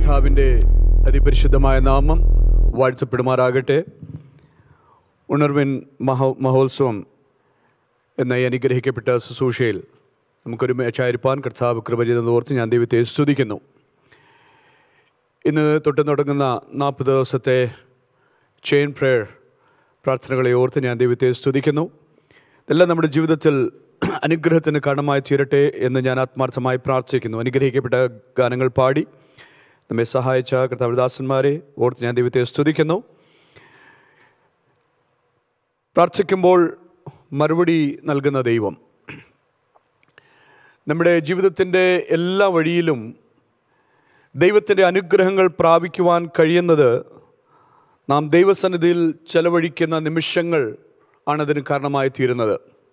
കർത്താവിൻ്റെ അതിപരിശുദ്ധമായ നാമം വാഴ്ചപ്പെടുമാറാകട്ടെ ഉണർവിൻ മഹോ മഹോത്സവം എന്ന ഈ അനുഗ്രഹിക്കപ്പെട്ട ശുശ്രൂഷയിൽ നമുക്കൊരു മേച്ചായിരിക്കാൻ കർത്താവ് കൃപ ചെയ്തെന്ന് ഓർത്ത് ഞാൻ ദൈവത്തെ സ്തുതിക്കുന്നു ഇന്ന് തൊട്ട് തുടങ്ങുന്ന നാൽപ്പത് ദിവസത്തെ ചെയിൻ പ്രേയർ പ്രാർത്ഥനകളെ ഓർത്ത് ഞാൻ ദൈവത്തെ സ്തുതിക്കുന്നു ഇതെല്ലാം നമ്മുടെ ജീവിതത്തിൽ അനുഗ്രഹത്തിന് കാരണമായി തീരട്ടെ എന്ന് ഞാൻ ആത്മാർത്ഥമായി പ്രാർത്ഥിക്കുന്നു അനുഗ്രഹിക്കപ്പെട്ട ഗാനങ്ങൾ പാടി നമ്മെ സഹായിച്ച കർത്താവദാസന്മാരെ ഓർത്ത് ഞാൻ ദൈവത്തെ സ്തുതിക്കുന്നു പ്രാർത്ഥിക്കുമ്പോൾ മറുപടി നൽകുന്ന ദൈവം നമ്മുടെ ജീവിതത്തിൻ്റെ എല്ലാ വഴിയിലും ദൈവത്തിൻ്റെ അനുഗ്രഹങ്ങൾ പ്രാപിക്കുവാൻ കഴിയുന്നത് നാം ദൈവസന്നിധിയിൽ ചെലവഴിക്കുന്ന നിമിഷങ്ങൾ ആണതിന് കാരണമായി തീരുന്നത്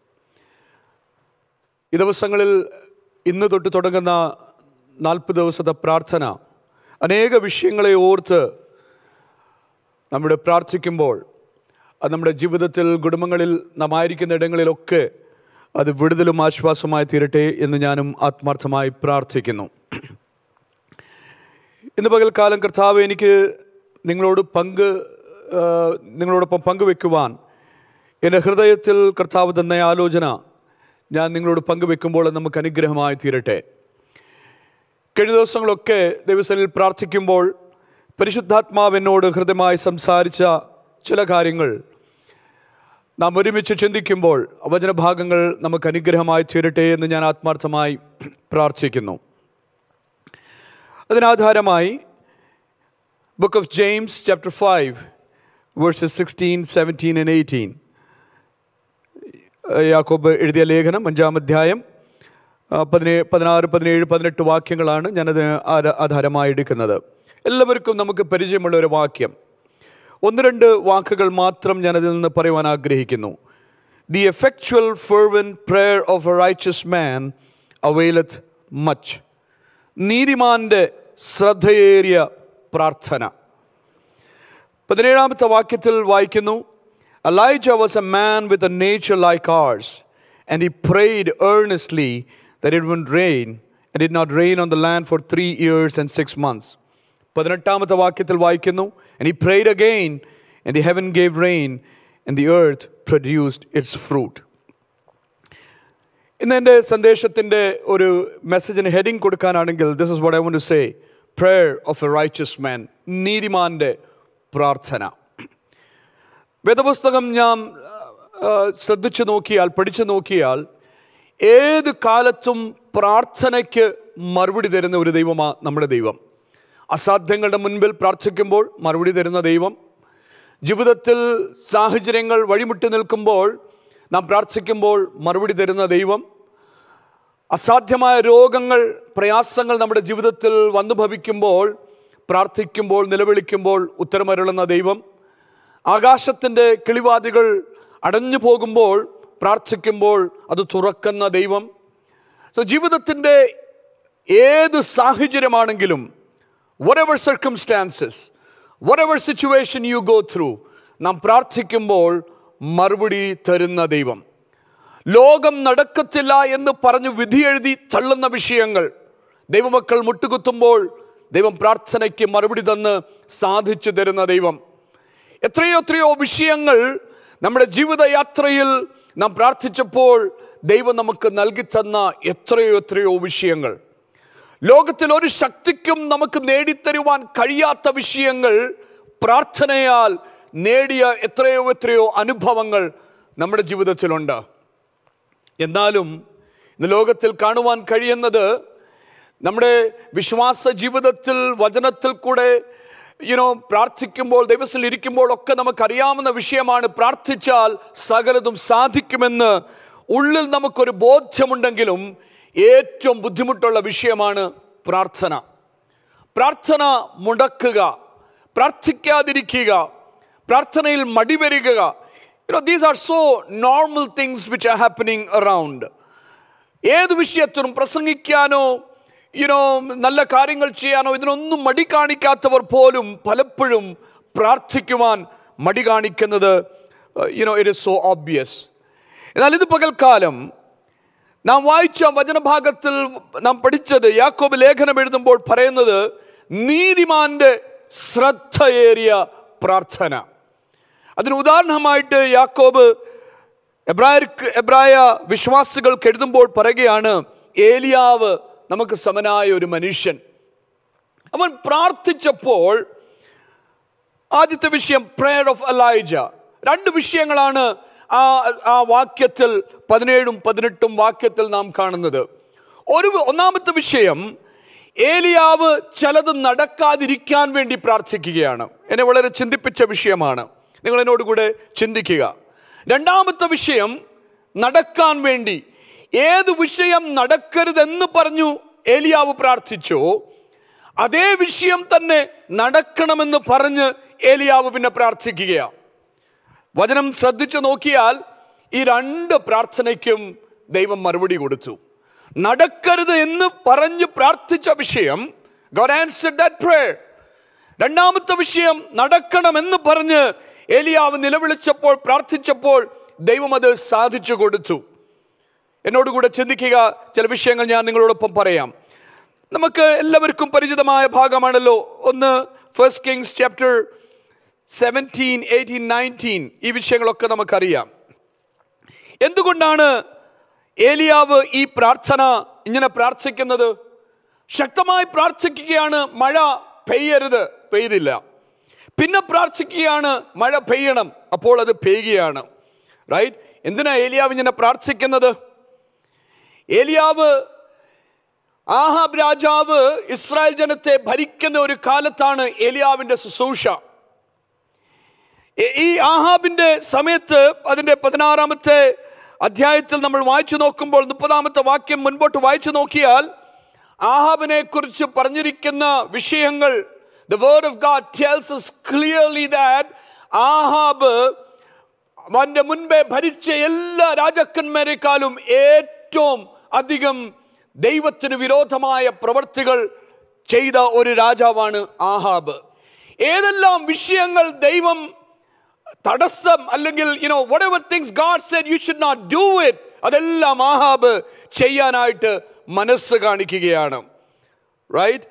ഈ ദിവസങ്ങളിൽ ഇന്ന് തൊട്ട് തുടങ്ങുന്ന നാൽപ്പത് ദിവസത്തെ പ്രാർത്ഥന അനേക വിഷയങ്ങളെ ഓർത്ത് നമ്മുടെ പ്രാർത്ഥിക്കുമ്പോൾ അത് നമ്മുടെ ജീവിതത്തിൽ കുടുംബങ്ങളിൽ നാം ആയിരിക്കുന്ന ഇടങ്ങളിലൊക്കെ അത് വിടുതലും ആശ്വാസമായി തീരട്ടെ എന്ന് ഞാനും ആത്മാർത്ഥമായി പ്രാർത്ഥിക്കുന്നു ഇന്ന് പകൽക്കാലം കർത്താവ് എനിക്ക് നിങ്ങളോട് പങ്ക് ആ, നിങ്ങളോടൊപ്പം പങ്കുവെക്കുവാൻ എൻ്റെ ഹൃദയത്തിൽ കർത്താവ് തന്ന ആലോചന ഞാൻ നിങ്ങളോട് പങ്കുവെക്കുമ്പോൾ അത് നമുക്ക് അനുഗ്രഹമായി തീരട്ടെ കഴിഞ്ഞ ദിവസങ്ങളൊക്കെ ദൈവസനിൽ പ്രാർത്ഥിക്കുമ്പോൾ പരിശുദ്ധാത്മാവ് എന്നോട് ഹൃദയമായി സംസാരിച്ച ചില കാര്യങ്ങൾ നാം ഒരുമിച്ച് ചിന്തിക്കുമ്പോൾ വചനഭാഗങ്ങൾ നമുക്ക് അനുഗ്രഹമായി തീരട്ടെ എന്ന് ഞാൻ ആത്മാർത്ഥമായി പ്രാർത്ഥിക്കുന്നു അതിനാധാരമായി book of James chapter five verses sixteen seventeen and eighteen യാക്കോബ് എഴുതിയ ലേഖനം അഞ്ചാം അധ്യായം ആ, പതിനേ പതിനാറ് പതിനേഴ് പതിനെട്ട് വാക്യങ്ങളാണ് ഞാനത് ആര- ആധാരമായി എടുക്കുന്നത് എല്ലാവർക്കും നമുക്ക് പരിചയമുള്ള ഒരു വാക്യം ഒന്ന് രണ്ട് വാക്കുകൾ മാത്രം ഞാനതിൽ നിന്ന് പറയുവാൻ ആഗ്രഹിക്കുന്നു the effectual fervent prayer of a righteous man availeth much നീതിമാന്റെ ശ്രദ്ധയേറിയ പ്രാർത്ഥന പതിനേഴാമത്തെ വാക്യത്തിൽ വായിക്കുന്നു Elijah was a man with a nature like ours and he prayed earnestly that it win rain and it not rain on the land for three years and six months പതിനെട്ടാമത്തെ വാക്യത്തിൽ വായിക്കുന്നു and he prayed again and the heaven gave rain and the earth produced its fruit ഇന്ന് എൻ്റെ സന്ദേശത്തിൻ്റെ ഒരു മെസ്സേജിന് heading കൊടുക്കാനാണെങ്കിൽ this is what I want to say prayer of a righteous man നീതിമാന്റെ പ്രാർത്ഥന വേദപുസ്തകം ഞാൻ ആ, ശ്രദ്ധിച്ചു നോക്കിയാൽ പഠിച്ചു നോക്കിയാൽ ഏത് കാലത്തും പ്രാർത്ഥനയ്ക്ക് മറുപടി തരുന്ന ഒരു ദൈവമാണ് നമ്മുടെ ദൈവം അസാധ്യങ്ങളുടെ മുൻപിൽ പ്രാർത്ഥിക്കുമ്പോൾ മറുപടി തരുന്ന ദൈവം ജീവിതത്തിൽ സാഹചര്യങ്ങൾ വഴിമുട്ടി നിൽക്കുമ്പോൾ നാം പ്രാർത്ഥിക്കുമ്പോൾ മറുപടി തരുന്ന ദൈവം അസാധ്യമായ രോഗങ്ങൾ പ്രയാസങ്ങൾ നമ്മുടെ ജീവിതത്തിൽ വന്നു ഭവിക്കുമ്പോൾ പ്രാർത്ഥിക്കുമ്പോൾ നിലവിളിക്കുമ്പോൾ ഉത്തരമരുളുന്ന ദൈവം ആകാശത്തിൻ്റെ കിളിവാതികൾ അടഞ്ഞു പോകുമ്പോൾ പ്രാർത്ഥിക്കുമ്പോൾ അത് തുറക്കുന്ന ദൈവം സോ ജീവിതത്തിൻ്റെ ഏത് സാഹചര്യമാണെങ്കിലും whatever circumstances whatever situation you go through നാം പ്രാർത്ഥിക്കുമ്പോൾ മറുപടി തരുന്ന ദൈവം ലോകം നടക്കത്തില്ല എന്ന് പറഞ്ഞു വിധിയെഴുതി തള്ളുന്ന വിഷയങ്ങൾ ദൈവമക്കൾ മുട്ടുകുത്തുമ്പോൾ ദൈവം പ്രാർത്ഥനയ്ക്ക് മറുപടി തന്ന് സാധിച്ചു തരുന്ന ദൈവം എത്രയോ എത്രയോ വിഷയങ്ങൾ നമ്മുടെ ജീവിതയാത്രയിൽ നാം പ്രാർത്ഥിച്ചപ്പോൾ ദൈവം നമുക്ക് നൽകി തന്ന എത്രയോ എത്രയോ വിഷയങ്ങൾ ലോകത്തിൽ ഒരു ശക്തിക്കും നമുക്ക് നേടിത്തരുവാൻ കഴിയാത്ത വിഷയങ്ങൾ പ്രാർത്ഥനയാൽ നേടിയ എത്രയോ എത്രയോ അനുഭവങ്ങൾ നമ്മുടെ ജീവിതത്തിലുണ്ട് എന്നാലും ഇന്ന് ലോകത്തിൽ കാണുവാൻ കഴിയുന്നത് നമ്മുടെ വിശ്വാസ ജീവിതത്തിൽ വചനത്തിൽ കൂടെ യുനോ പ്രാർത്ഥിക്കുമ്പോൾ ദൈവത്തിൽ ഇരിക്കുമ്പോഴൊക്കെ നമുക്കറിയാവുന്ന വിഷയമാണ് പ്രാർത്ഥിച്ചാൽ സകലതും സാധിക്കുമെന്ന് ഉള്ളിൽ നമുക്കൊരു ബോധ്യമുണ്ടെങ്കിലും ഏറ്റവും ബുദ്ധിമുട്ടുള്ള വിഷയമാണ് പ്രാർത്ഥന പ്രാർത്ഥന മുടക്കുക പ്രാർത്ഥിക്കാതിരിക്കുക പ്രാർത്ഥനയിൽ മടിവരിക you know these are so normal things which are happening around ഏത് വിഷയത്തിനും പ്രസംഗിക്കാനോ യുനോ നല്ല കാര്യങ്ങൾ ചെയ്യാനോ ഇതിനൊന്നും മടി കാണിക്കാത്തവർ പോലും പലപ്പോഴും പ്രാർത്ഥിക്കുവാൻ മടി കാണിക്കുന്നത് you know it is so obvious എന്നാൽ ഇത് പകൽക്കാലം നാം വായിച്ച വചനഭാഗത്തിൽ നാം പഠിച്ചത് യാക്കോബ് ലേഖനം എഴുതുമ്പോൾ പറയുന്നത് നീതിമാന്റെ ശ്രദ്ധയേറിയ പ്രാർത്ഥന അതിന് ഉദാഹരണമായിട്ട് യാക്കോബ് എബ്രായർക്ക് എബ്രായ വിശ്വാസികൾക്ക് എഴുതുമ്പോൾ പറയുകയാണ് ഏലിയാവ് നമുക്ക് സമനായ ഒരു മനുഷ്യൻ അവൻ പ്രാർത്ഥിച്ചപ്പോൾ ആദ്യത്തെ വിഷയം പ്രേയർ ഓഫ് അലൈജ രണ്ട് വിഷയങ്ങളാണ് ആ ആ വാക്യത്തിൽ പതിനേഴും പതിനെട്ടും വാക്യത്തിൽ നാം കാണുന്നത് ഒരു ഒന്നാമത്തെ വിഷയം ഏലിയാവ് ചിലത് നടക്കാതിരിക്കാൻ വേണ്ടി പ്രാർത്ഥിക്കുകയാണ് എന്നെ വളരെ ചിന്തിപ്പിച്ച വിഷയമാണ് നിങ്ങൾ എന്നോട് കൂടെ ചിന്തിക്കുക രണ്ടാമത്തെ വിഷയം നടക്കാൻ വേണ്ടി ഏത് വിഷയം നടക്കരുതെന്ന് പറഞ്ഞു ഏലിയാവ് പ്രാർത്ഥിച്ചോ അതേ വിഷയം തന്നെ നടക്കണമെന്ന് പറഞ്ഞ് ഏലിയാവ് പിന്നെ പ്രാർത്ഥിക്കുകയാണ് വചനം ശ്രദ്ധിച്ചു നോക്കിയാൽ ഈ രണ്ട് പ്രാർത്ഥനയ്ക്കും ദൈവം മറുപടി കൊടുത്തു നടക്കരുത് എന്ന് പറഞ്ഞ് പ്രാർത്ഥിച്ച വിഷയം God answered that prayer. രണ്ടാമത്തെ വിഷയം നടക്കണമെന്ന് പറഞ്ഞ് ഏലിയാവ് നിലവിളിച്ചപ്പോൾ പ്രാർത്ഥിച്ചപ്പോൾ ദൈവം അത് സാധിച്ചു കൊടുത്തു എന്നോട് കൂടെ ചിന്തിക്കുക ചില വിഷയങ്ങൾ ഞാൻ നിങ്ങളോടൊപ്പം പറയാം നമുക്ക് എല്ലാവർക്കും പരിചിതമായ ഭാഗമാണല്ലോ ഒന്ന് first Kings chapter seventeen eighteen nineteen ഈ വിഷയങ്ങളൊക്കെ നമുക്കറിയാം എന്തുകൊണ്ടാണ് ഏലിയാവ് ഈ പ്രാർത്ഥന ഇങ്ങനെ പ്രാർത്ഥിക്കുന്നത് ശക്തമായി പ്രാർത്ഥിക്കുകയാണ് മഴ പെയ്യരുത് പെയ്തില്ല പിന്നെ പ്രാർത്ഥിക്കുകയാണ് മഴ പെയ്യണം അപ്പോൾ അത് പെയ്യുകയാണ് റൈറ്റ് എന്തിനാ ഏലിയാവ് ഇങ്ങനെ പ്രാർത്ഥിക്കുന്നത് ഏലിയാവ് ആഹാബ് രാജാവ് ഇസ്രായേൽ ജനത്തെ ഭരിക്കുന്ന ഒരു കാലത്താണ് ഏലിയാവിന്റെ ശുശ്രൂഷ ഈ- ഈ ആഹാബിന്റെ സമയത്ത് അതിന്റെ പതിനാറാമത്തെ അധ്യായത്തിൽ നമ്മൾ വായിച്ചു നോക്കുമ്പോൾ മുപ്പതാമത്തെ വാക്യം മുൻപോട്ട് വായിച്ചു നോക്കിയാൽ ആഹാബിനെ കുറിച്ച് പറഞ്ഞിരിക്കുന്ന വിഷയങ്ങൾ the word of God tells us clearly that Ahab അവന്റെ മുൻപേ ഭരിച്ച എല്ലാ രാജാക്കന്മാരെക്കാളും ഏറ്റവും അധികം ദൈവത്തിന് വിരോധമായ പ്രവർത്തികൾ ചെയ്ത ഒരു രാജാവാണ് ആഹാബ് ഏതെല്ലാം വിഷയങ്ങൾ ദൈവം തടസ്സം അല്ലെങ്കിൽ you know what ever things God said you should not do it അതെല്ലാം ആഹാബ് ചെയ്യാനായിട്ട് മനസ്സ് കാണിക്കുകയാണ് റൈറ്റ്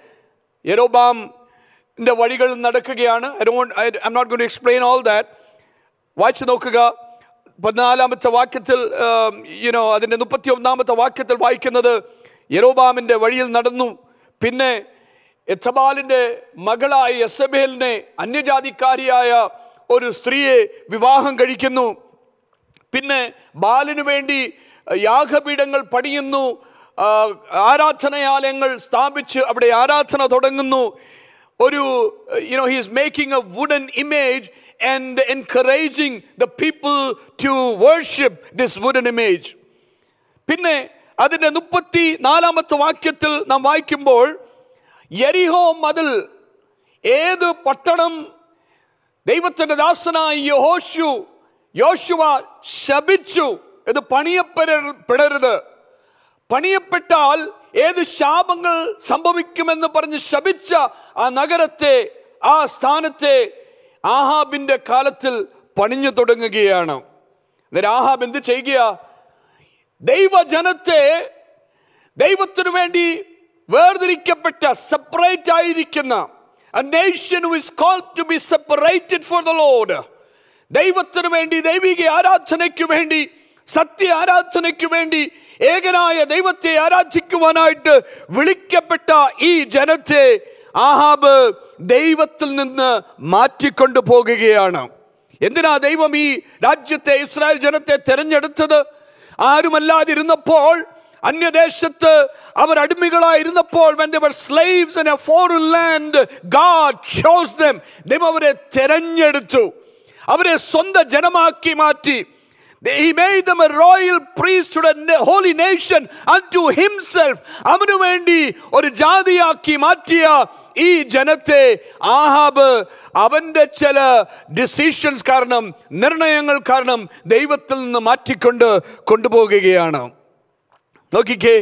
യരോബാമിന്റെ വഴികൾ നടക്കുകയാണ് I don't I'm not gonna explain all that വായിച്ചു നോക്കുക പതിനാലാമത്തെ വാക്യത്തിൽ യുനോ അതിൻ്റെ മുപ്പത്തി ഒന്നാമത്തെ വാക്യത്തിൽ വായിക്കുന്നത് യരോബാമിൻ്റെ വഴിയിൽ നടന്നു പിന്നെ എത്തബാലിൻ്റെ മകളായ യസബേലിനെ അന്യജാതിക്കാരിയായ ഒരു സ്ത്രീയെ വിവാഹം കഴിക്കുന്നു പിന്നെ ബാലിനു വേണ്ടി യാഗപീഠങ്ങൾ പണിയുന്നു ആ, ആരാധനാലയങ്ങൾ സ്ഥാപിച്ച് അവിടെ ആരാധന തുടങ്ങുന്നു ഒരു you know he is making a wooden image and encouraging the people to worship this wooden image പിന്നെ അതിൻ്റെ മുപ്പത്തി നാലാമത്തെ വാക്യത്തിൽ നാം വായിക്കുമ്പോൾ യരിഹോ മതിൽ ഏത് പട്ടണം ദൈവത്തിന്റെ ദാസനായ യഹോശു യോശുവ ശപിച്ചു ഇത് പണിയപ്പെടരുത് പണിയപ്പെട്ടാൽ ഏത് ശാപങ്ങൾ സംഭവിക്കുമെന്ന് പറഞ്ഞ് ശപിച്ച ആ നഗരത്തെ ആ സ്ഥാനത്തെ ആഹാബിന്റെ കാലത്തിൽ പണിഞ്ഞു തുടങ്ങുകയാണ് അന്നേരം ആഹാബ് എന്ത് ചെയ്യുക ദൈവജനത്തെ ദൈവത്തിനു വേണ്ടി വേർതിരിക്കപ്പെട്ട സെപ്പറേറ്റ് ആയിരിക്കുന്ന a nation who is called to be separated for the Lord ദൈവത്തിനു വേണ്ടി ദൈവിക ആരാധനയ്ക്ക് വേണ്ടി സത്യ ആരാധനയ്ക്ക് വേണ്ടി ഏകനായ ദൈവത്തെ ആരാധിക്കുവാനായിട്ട് വിളിക്കപ്പെട്ട ഈ ജനത്തെ ആഹാബ് ദൈവത്തിൽ നിന്ന് മാറ്റിക്കൊണ്ടു പോകുകയാണ് എന്തിനാ ദൈവം ഈ രാജ്യത്തെ ഇസ്രായേൽ ജനത്തെ തെരഞ്ഞെടുത്തത് ആരുമല്ലാതിരുന്നപ്പോൾ അന്യദേശത്ത് അവർ അടിമകളായിരുന്നപ്പോൾ when they were slaves in a foreign land God chose them ദൈവം അവരെ തെരഞ്ഞെടുത്തു അവരെ സ്വന്തം ജനമാക്കി മാറ്റി He made them a royal priesthood, a holy nation unto himself. അവനു വേണ്ടി ഒരു ജാതിയാക്കി മാറ്റിയ ഈ ജനത്തെ ആഹാബ് അവന്റെ ചില ഡിസിഷൻസ് കാരണം നിർണയങ്ങൾ കാരണം ദൈവത്തിൽ നിന്ന് മാറ്റിക്കൊണ്ട് കൊണ്ടുപോകുകയാണ് നോക്കിക്കേ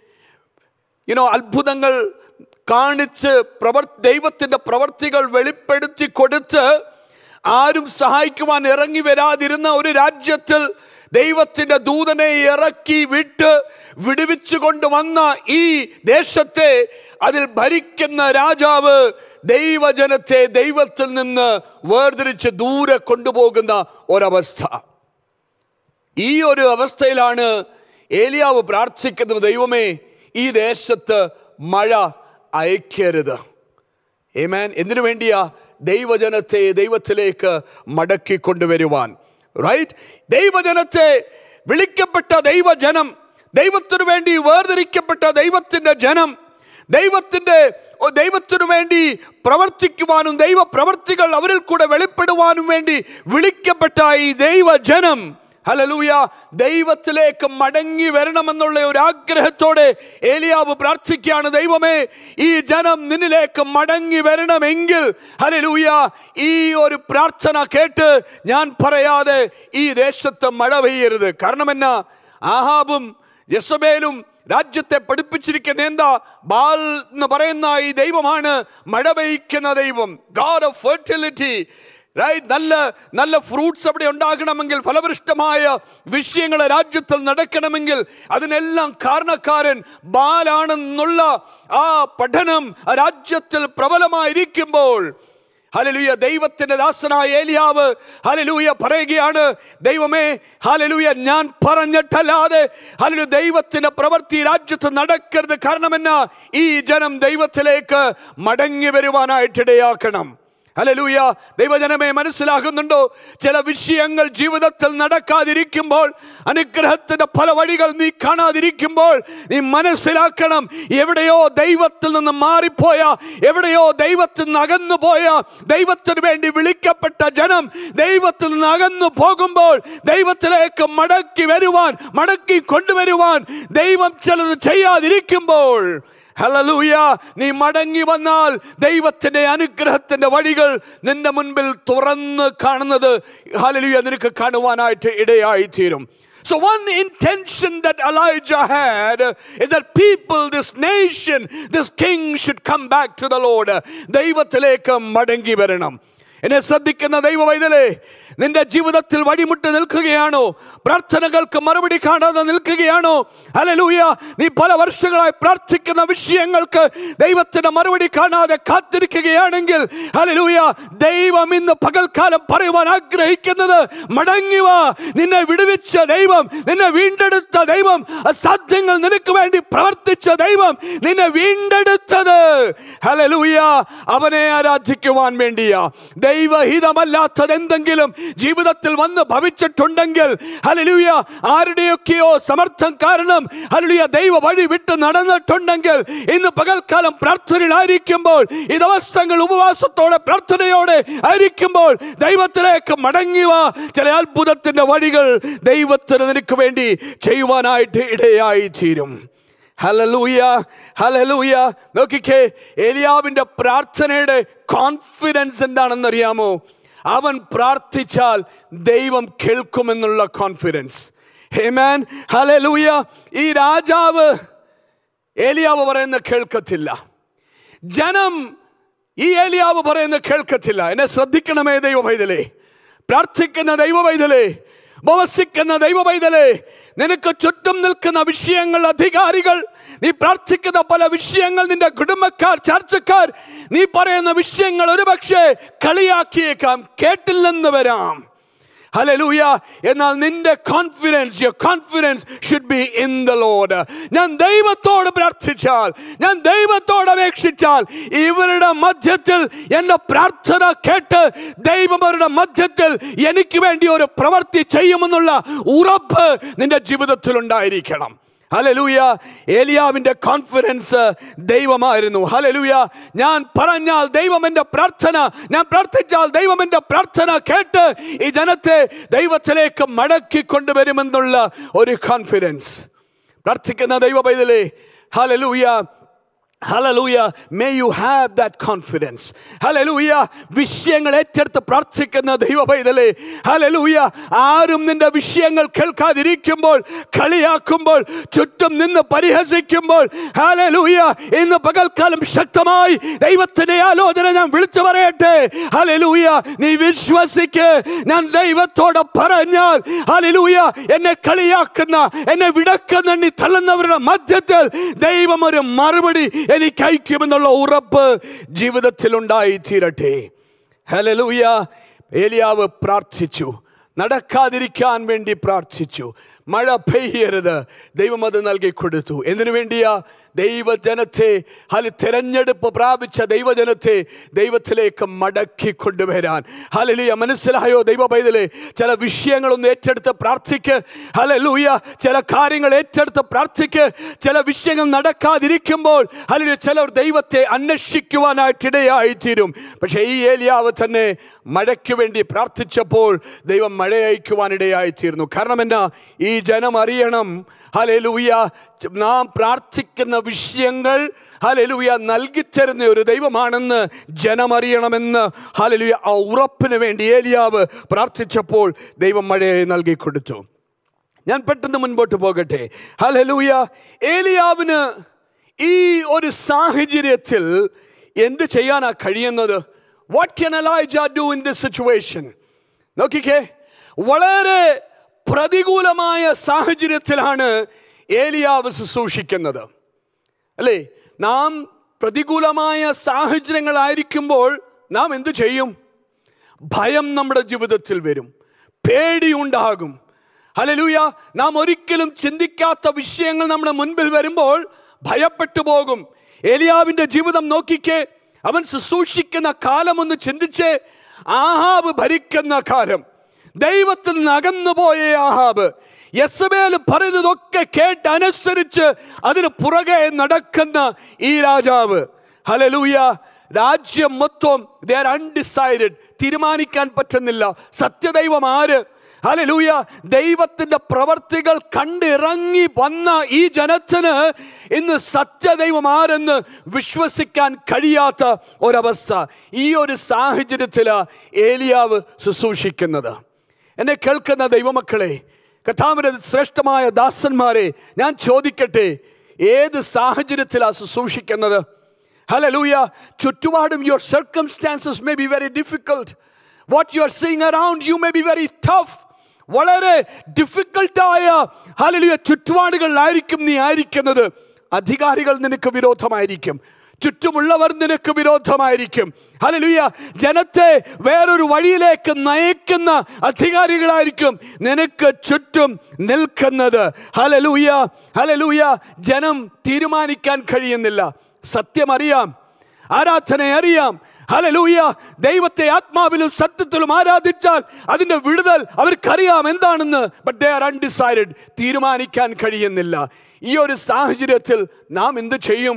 യുനോ അത്ഭുതങ്ങൾ കാണിച്ച് പ്രവർ ദൈവത്തിൻ്റെ പ്രവർത്തികൾ വെളിപ്പെടുത്തി കൊടുത്ത് ആരും സഹായിക്കുവാൻ ഇറങ്ങി വരാതിരുന്ന ഒരു രാജ്യത്തിൽ ദൈവത്തിന്റെ ദൂതനെ ഇറക്കി വിട്ട് വിടുവിച്ചു കൊണ്ടുവന്ന ഈ ദേശത്തെ അതിൽ ഭരിക്കുന്ന രാജാവ് ദൈവജനത്തെ ദൈവത്തിൽ നിന്ന് വേർതിരിച്ച് ദൂരെ കൊണ്ടുപോകുന്ന ഒരവസ്ഥ ഈ ഒരു അവസ്ഥയിലാണ് ഏലിയാവ് പ്രാർത്ഥിക്കുന്നത് ദൈവമേ ഈ ദേശത്ത് മഴ അയക്കരുത് ഏമാൻ എന്തിനു വേണ്ടിയാ ദൈവജനത്തെ ദൈവത്തിലേക്ക് മടക്കി കൊണ്ടുവരുവാൻ റൈറ്റ് ദൈവജനത്തെ വിളിക്കപ്പെട്ട ദൈവജനം ദൈവത്തിനു വേണ്ടി വേർതിരിക്കപ്പെട്ട ദൈവത്തിൻ്റെ ജനം ദൈവത്തിൻ്റെ ഓ, ദൈവത്തിനു വേണ്ടി പ്രവർത്തിക്കുവാനും ദൈവ പ്രവർത്തികൾ അവരിൽ കൂടെ വെളിപ്പെടുവാനും വേണ്ടി വിളിക്കപ്പെട്ട ഈ ദൈവജനം ഹലലൂയ ദൈവത്തിലേക്ക് മടങ്ങി വരണമെന്നുള്ള ഒരു ആഗ്രഹത്തോടെ ഏലിയാവ് പ്രാർത്ഥിക്കുകയാണ് ദൈവമേ ഈ ജനം നിന്നിലേക്ക് മടങ്ങി വരണമെങ്കിൽ ഹലലൂയ ഈ ഒരു പ്രാർത്ഥന കേട്ട് ഞാൻ പറയാതെ ഈ ദേശത്ത് മഴ പെയ്യരുത് കാരണം എന്നാ ആഹാബും യസബേലും രാജ്യത്തെ പഠിപ്പിച്ചിരിക്കുന്ന എന്താ ബാൽ എന്ന് പറയുന്ന ഈ ദൈവമാണ് മഴ പെയ്ക്കുന്ന ദൈവം ഗാഡ് ഓഫ് ഫെർട്ടിലിറ്റി റൈറ്റ് നല്ല നല്ല ഫ്രൂട്ട്സ് അവിടെ ഉണ്ടാകണമെങ്കിൽ ഫലഭൃഷ്ടമായ വിഷയങ്ങൾ രാജ്യത്തിൽ നടക്കണമെങ്കിൽ അതിനെല്ലാം കാരണക്കാരൻ ബാലാണെന്നുള്ള ആ പഠനം ആ രാജ്യത്തിൽ പ്രബലമായിരിക്കുമ്പോൾ ഹലലൂയ ദൈവത്തിന്റെ ദാസനായ ഏലിയാവ് ഹലലൂയ പറയുകയാണ് ദൈവമേ ഹലലൂയ ഞാൻ പറഞ്ഞിട്ടല്ലാതെ ഹലലു ദൈവത്തിന്റെ പ്രവൃത്തി രാജ്യത്ത് നടക്കരുത് കാരണമെന്ന ഈ ജനം ദൈവത്തിലേക്ക് മടങ്ങി വരുവാനായിട്ടിടയാക്കണം ഹലലൂയ ദൈവജനമേ മനസ്സിലാകുന്നുണ്ടോ ചില വിഷയങ്ങൾ ജീവിതത്തിൽ നടക്കാതിരിക്കുമ്പോൾ അനുഗ്രഹത്തിന്റെ പല വഴികൾ നീ കാണാതിരിക്കുമ്പോൾ നീ മനസ്സിലാക്കണം എവിടെയോ ദൈവത്തിൽ നിന്ന് മാറിപ്പോയ എവിടെയോ ദൈവത്തിൽ നിന്ന് അകന്നു പോയ ദൈവത്തിന് വേണ്ടി വിളിക്കപ്പെട്ട ജനം ദൈവത്തിൽ നിന്ന് അകന്നു പോകുമ്പോൾ ദൈവത്തിലേക്ക് മടക്കി വരുവാൻ മടക്കി കൊണ്ടുവരുവാൻ ദൈവം ചിലത് ചെയ്യാതിരിക്കുമ്പോൾ ഹലലൂയ നീ മടങ്ങി വന്നാൽ ദൈവത്തിന്റെ അനുഗ്രഹത്തിന്റെ വഴികൾ നിന്റെ മുൻപിൽ തുറന്ന് കാണുന്നത് ഹലലൂയ നിനക്ക് കാണുവാനായിട്ട് ഇടയായി തീരും So one intention that Elijah had is that people, this nation, this king should come back to the Lord. ദൈവത്തിലേക്ക് മടങ്ങി വരണം എന്നെ ശ്രദ്ധിക്കുന്ന ദൈവ വൈതലേ നിന്റെ ജീവിതത്തിൽ വഴിമുട്ട് നിൽക്കുകയാണോ പ്രാർത്ഥനകൾക്ക് മറുപടി കാണാതെ നിൽക്കുകയാണോ ഹലലൂയ നീ പല വർഷങ്ങളായി പ്രാർത്ഥിക്കുന്ന വിഷയങ്ങൾക്ക് ദൈവത്തിന്റെ മറുപടി കാണാതെ കാത്തിരിക്കുകയാണെങ്കിൽ ഹലലൂയ ദൈവം ഇന്ന് പകൽക്കാലം പറയുവാൻ ആഗ്രഹിക്കുന്നത് മടങ്ങി വാ നിന്നെ വിടുവിച്ച ദൈവം നിന്നെ വീണ്ടെടുത്ത ദൈവം അസാധ്യങ്ങൾ നിനക്ക് വേണ്ടി പ്രവർത്തിച്ച ദൈവം നിന്നെ വീണ്ടെടുത്തത് ഹലലൂയ അവനെ ആരാധിക്കുവാൻ വേണ്ടിയാ ദൈവഹിതമല്ലാത്തത് എന്തെങ്കിലും ജീവിതത്തിൽ വന്ന് ഭവിച്ചിട്ടുണ്ടെങ്കിൽ ഹലലൂയ ആരുടെയൊക്കെയോ സമർത്ഥം കാരണം ഹലലൂയ ദൈവ വഴി വിട്ട് നടന്നിട്ടുണ്ടെങ്കിൽ ഇന്ന് പകൽക്കാലം പ്രാർത്ഥനയിലായിരിക്കുമ്പോൾ ഈ ദിവസങ്ങൾ ഉപവാസത്തോടെ പ്രാർത്ഥനയോടെ ആയിരിക്കുമ്പോൾ ദൈവത്തിലേക്ക് മടങ്ങിവ ചില അത്ഭുതത്തിന്റെ വഴികൾ ദൈവത്തിന് നിനക്ക് വേണ്ടി ചെയ്യുവാനായിട്ട് ഇടയായി തീരും ഹലലൂയ ഹലലൂയ നോക്കിക്കേ ഏലിയാവിന്റെ പ്രാർത്ഥനയുടെ കോൺഫിഡൻസ് എന്താണെന്ന് അറിയാമോ അവൻ പ്രാർത്ഥിച്ചാൽ ദൈവം കേൾക്കുമെന്നുള്ള കോൺഫിഡൻസ് ഹേമാൻ ഹലലൂയ ഈ രാജാവ് ഏലിയാവ് പറയുന്ന കേൾക്കത്തില്ല ജനം ഈ ഏലിയാവ് പറയുന്ന കേൾക്കത്തില്ല എന്നെ ശ്രദ്ധിക്കണമേ ദൈവ പൈതലേ പ്രാർത്ഥിക്കുന്ന ദൈവ പൈതലേ ഉപവസിക്കുന്ന ദൈവ പൈതലേ നിനക്ക് ചുറ്റും നിൽക്കുന്ന വിഷയങ്ങൾ അധികാരികൾ നീ പ്രാർത്ഥിക്കുന്ന പല വിഷയങ്ങൾ നിന്റെ കുടുംബക്കാർ ചർച്ചക്കാർ നീ പറയുന്ന വിഷയങ്ങൾ ഒരുപക്ഷെ കളിയാക്കിയേക്കാം കേട്ടില്ലെന്ന് വരാം ഹലലൂയ എന്നാൽ നിന്റെ confidence your confidence should be in the Lord ഞാൻ ദൈവത്തോട് പ്രാർത്ഥിച്ചാൽ ഞാൻ ദൈവത്തോട് അപേക്ഷിച്ചാൽ ഇവരുടെ മധ്യത്തിൽ എൻ്റെ പ്രാർത്ഥന കേട്ട് ദൈവം അവരുടെ മധ്യത്തിൽ എനിക്ക് വേണ്ടി ഒരു പ്രവൃത്തി ചെയ്യുമെന്നുള്ള ഉറപ്പ് നിന്റെ ജീവിതത്തിൽ ഉണ്ടായിരിക്കണം ഹലലൂയ ഏലിയാവിൻ്റെ കോൺഫിഡൻസ് ദൈവമായിരുന്നു ഹലലൂയ ഞാൻ പറഞ്ഞാൽ ദൈവം എൻ്റെ പ്രാർത്ഥന ഞാൻ പ്രാർത്ഥിച്ചാൽ ദൈവം എൻ്റെ പ്രാർത്ഥന കേട്ട് ഈ ജനത്തെ ദൈവത്തിലേക്ക് മടക്കി കൊണ്ടുവരുമെന്നുള്ള ഒരു കോൺഫിഡൻസ് പ്രാർത്ഥിക്കുന്ന ദൈവ പൈതലേ ഹലലൂയ Hallelujah. May you have that confidence. Hallelujah. വിഷയങ്ങൾ ഏറ്റെടുത്ത് പ്രാർത്ഥിക്കുന്ന ദൈവ പൈതലേ ഹലലൂയ ആരും നിന്റെ വിഷയങ്ങൾ കേൾക്കാതിരിക്കുമ്പോൾ കളിയാക്കുമ്പോൾ ചുറ്റും നിന്ന് പരിഹസിക്കുമ്പോൾ ഹലലൂയ ഇന്ന് പകൽക്കാലം ശക്തമായി ദൈവത്തിന്റെ ആലോചന ഞാൻ വിളിച്ചു പറയട്ടെ ഹലലൂയ നീ വിശ്വസിക്ക് ഞാൻ ദൈവത്തോട് പറഞ്ഞാൽ ഹലലൂയ എന്നെ കളിയാക്കുന്ന എന്നെ വിടക്കുന്ന എണ്ണി തള്ളുന്നവരുടെ മധ്യത്തിൽ ദൈവം ഒരു മറുപടി എനിക്ക് അയക്കുമെന്നുള്ള ഉറപ്പ് ജീവിതത്തിൽ ഉണ്ടായി തീരട്ടെ ഹലലൂയ ഏലിയാവ് പ്രാർത്ഥിച്ചു നടക്കാതിരിക്കാൻ വേണ്ടി പ്രാർത്ഥിച്ചു മഴ പെയ്യരുത് ദൈവം അത് നൽകി കൊടുത്തു എന്തിനു വേണ്ടിയാ ദൈവജനത്തെ ഹലി തെരഞ്ഞെടുപ്പ് പ്രാപിച്ച ദൈവജനത്തെ ദൈവത്തിലേക്ക് മടക്കി കൊണ്ടുവരാൻ ഹലലിയ മനസ്സിലായോ ദൈവ പൈതലേ ചില വിഷയങ്ങളൊന്ന് ഏറ്റെടുത്ത് പ്രാർത്ഥിക്ക് ഹലലൂയ ചില കാര്യങ്ങൾ ഏറ്റെടുത്ത് പ്രാർത്ഥിക്ക് ചില വിഷയങ്ങൾ നടക്കാതിരിക്കുമ്പോൾ ഹലിയ ചിലർ ദൈവത്തെ അന്വേഷിക്കുവാനായിട്ടിടയായി തീരും പക്ഷേ ഈ ഏലിയാവ് തന്നെ മഴയ്ക്ക് വേണ്ടി പ്രാർത്ഥിച്ചപ്പോൾ ദൈവം മഴ അയക്കുവാനിടയായി തീർന്നു കാരണം എന്നാ ഈ ജനം അറിയണം ഹലലൂയ നാം പ്രാർത്ഥിക്കുന്ന വിഷയങ്ങൾ ഹലലൂയ നൽകിത്തരുന്ന ഒരു ദൈവമാണെന്ന് ജനമറിയണമെന്ന് ഹലലൂയ ആ ഉറപ്പിന് വേണ്ടി ഏലിയാവ് പ്രാർത്ഥിച്ചപ്പോൾ ദൈവം മഴയെ നൽകി കൊടുത്തു ഞാൻ പെട്ടെന്ന് മുൻപോട്ട് പോകട്ടെ ഹലലൂയ ഏലിയാവിന് ഈ ഒരു സാഹചര്യത്തിൽ എന്ത് ചെയ്യാനാ കഴിയുന്നത് what can Elijah do in this situation നോക്കിക്കേ വളരെ പ്രതികൂലമായ സാഹചര്യത്തിലാണ് ഏലിയാവ് ശുശ്രൂഷിക്കുന്നത് അല്ലേ നാം പ്രതികൂലമായ സാഹചര്യങ്ങളായിരിക്കുമ്പോൾ നാം എന്തു ചെയ്യും ഭയം നമ്മുടെ ജീവിതത്തിൽ വരും പേടിയുണ്ടാകും ഹലലൂയ നാം ഒരിക്കലും ചിന്തിക്കാത്ത വിഷയങ്ങൾ നമ്മുടെ മുൻപിൽ വരുമ്പോൾ ഭയപ്പെട്ടു പോകും ഏലിയാവിൻ്റെ ജീവിതം നോക്കിക്കേ അവൻ ശുശ്രൂഷിക്കുന്ന കാലം ഒന്ന് ചിന്തിച്ച് ആഹാബ് ഭരിക്കുന്ന കാലം ദൈവത്തിൽ നിന്ന് അകന്നുപോയ ആഹാബ് യസബേൽ പറയുന്നതൊക്കെ കേട്ട് അനുസരിച്ച് അതിന് പുറകെ നടക്കുന്ന ഈ രാജാവ് ഹലലൂയ രാജ്യം മൊത്തം ദേ ആർ അൺഡിസൈഡഡ് തീരുമാനിക്കാൻ പറ്റുന്നില്ല സത്യദൈവം ആര് ഹലലൂയ ദൈവത്തിന്റെ പ്രവർത്തികൾ കണ്ടിറങ്ങി വന്ന ഈ ജനത്തിന് ഇന്ന് സത്യദൈവം ആരെന്ന് വിശ്വസിക്കാൻ കഴിയാത്ത ഒരവസ്ഥ ഈ ഒരു സാഹചര്യത്തിലാണ് ഏലിയാവ് ശുശ്രൂഷിക്കുന്നത് എന്നെ കേൾക്കുന്ന ദൈവമക്കളെ കഥാവിന്റെ ശ്രേഷ്ഠമായ ദാസന്മാരെ ഞാൻ ചോദിക്കട്ടെ ഏത് സാഹചര്യത്തിലാണ് ശുശ്രൂഷിക്കുന്നത് ഹലലൂയ ചുറ്റുപാടും your circumstances may be very difficult what you are seeing around you may be very tough വളരെ ഡിഫിക്കൽട്ടായ ഹലലിയ ചുറ്റുപാടുകളിലായിരിക്കും നീ ആയിരിക്കുന്നത് അധികാരികൾ നിനക്ക് വിരോധമായിരിക്കും ചുറ്റുമുള്ളവർ നിനക്ക് വിരോധമായിരിക്കും ഹലലുയ ജനത്തെ വേറൊരു വഴിയിലേക്ക് നയിക്കുന്ന അധികാരികളായിരിക്കും നിനക്ക് ചുറ്റും നിൽക്കുന്നത് ഹലലൂയ ഹലലൂയ ജനം തീരുമാനിക്കാൻ കഴിയുന്നില്ല സത്യം അറിയാം ആരാധന അറിയാം ഹലലൂയ ദൈവത്തെ ആത്മാവിലും സത്യത്തിലും ആരാധിച്ചാൽ അതിന്റെ വിടുതൽ അവർക്കറിയാം എന്താണെന്ന് ബട്ട് ദേ ആർ അൺഡിസൈഡഡ് തീരുമാനിക്കാൻ കഴിയുന്നില്ല ഈ ഒരു സാഹചര്യത്തിൽ നാം എന്ത് ചെയ്യും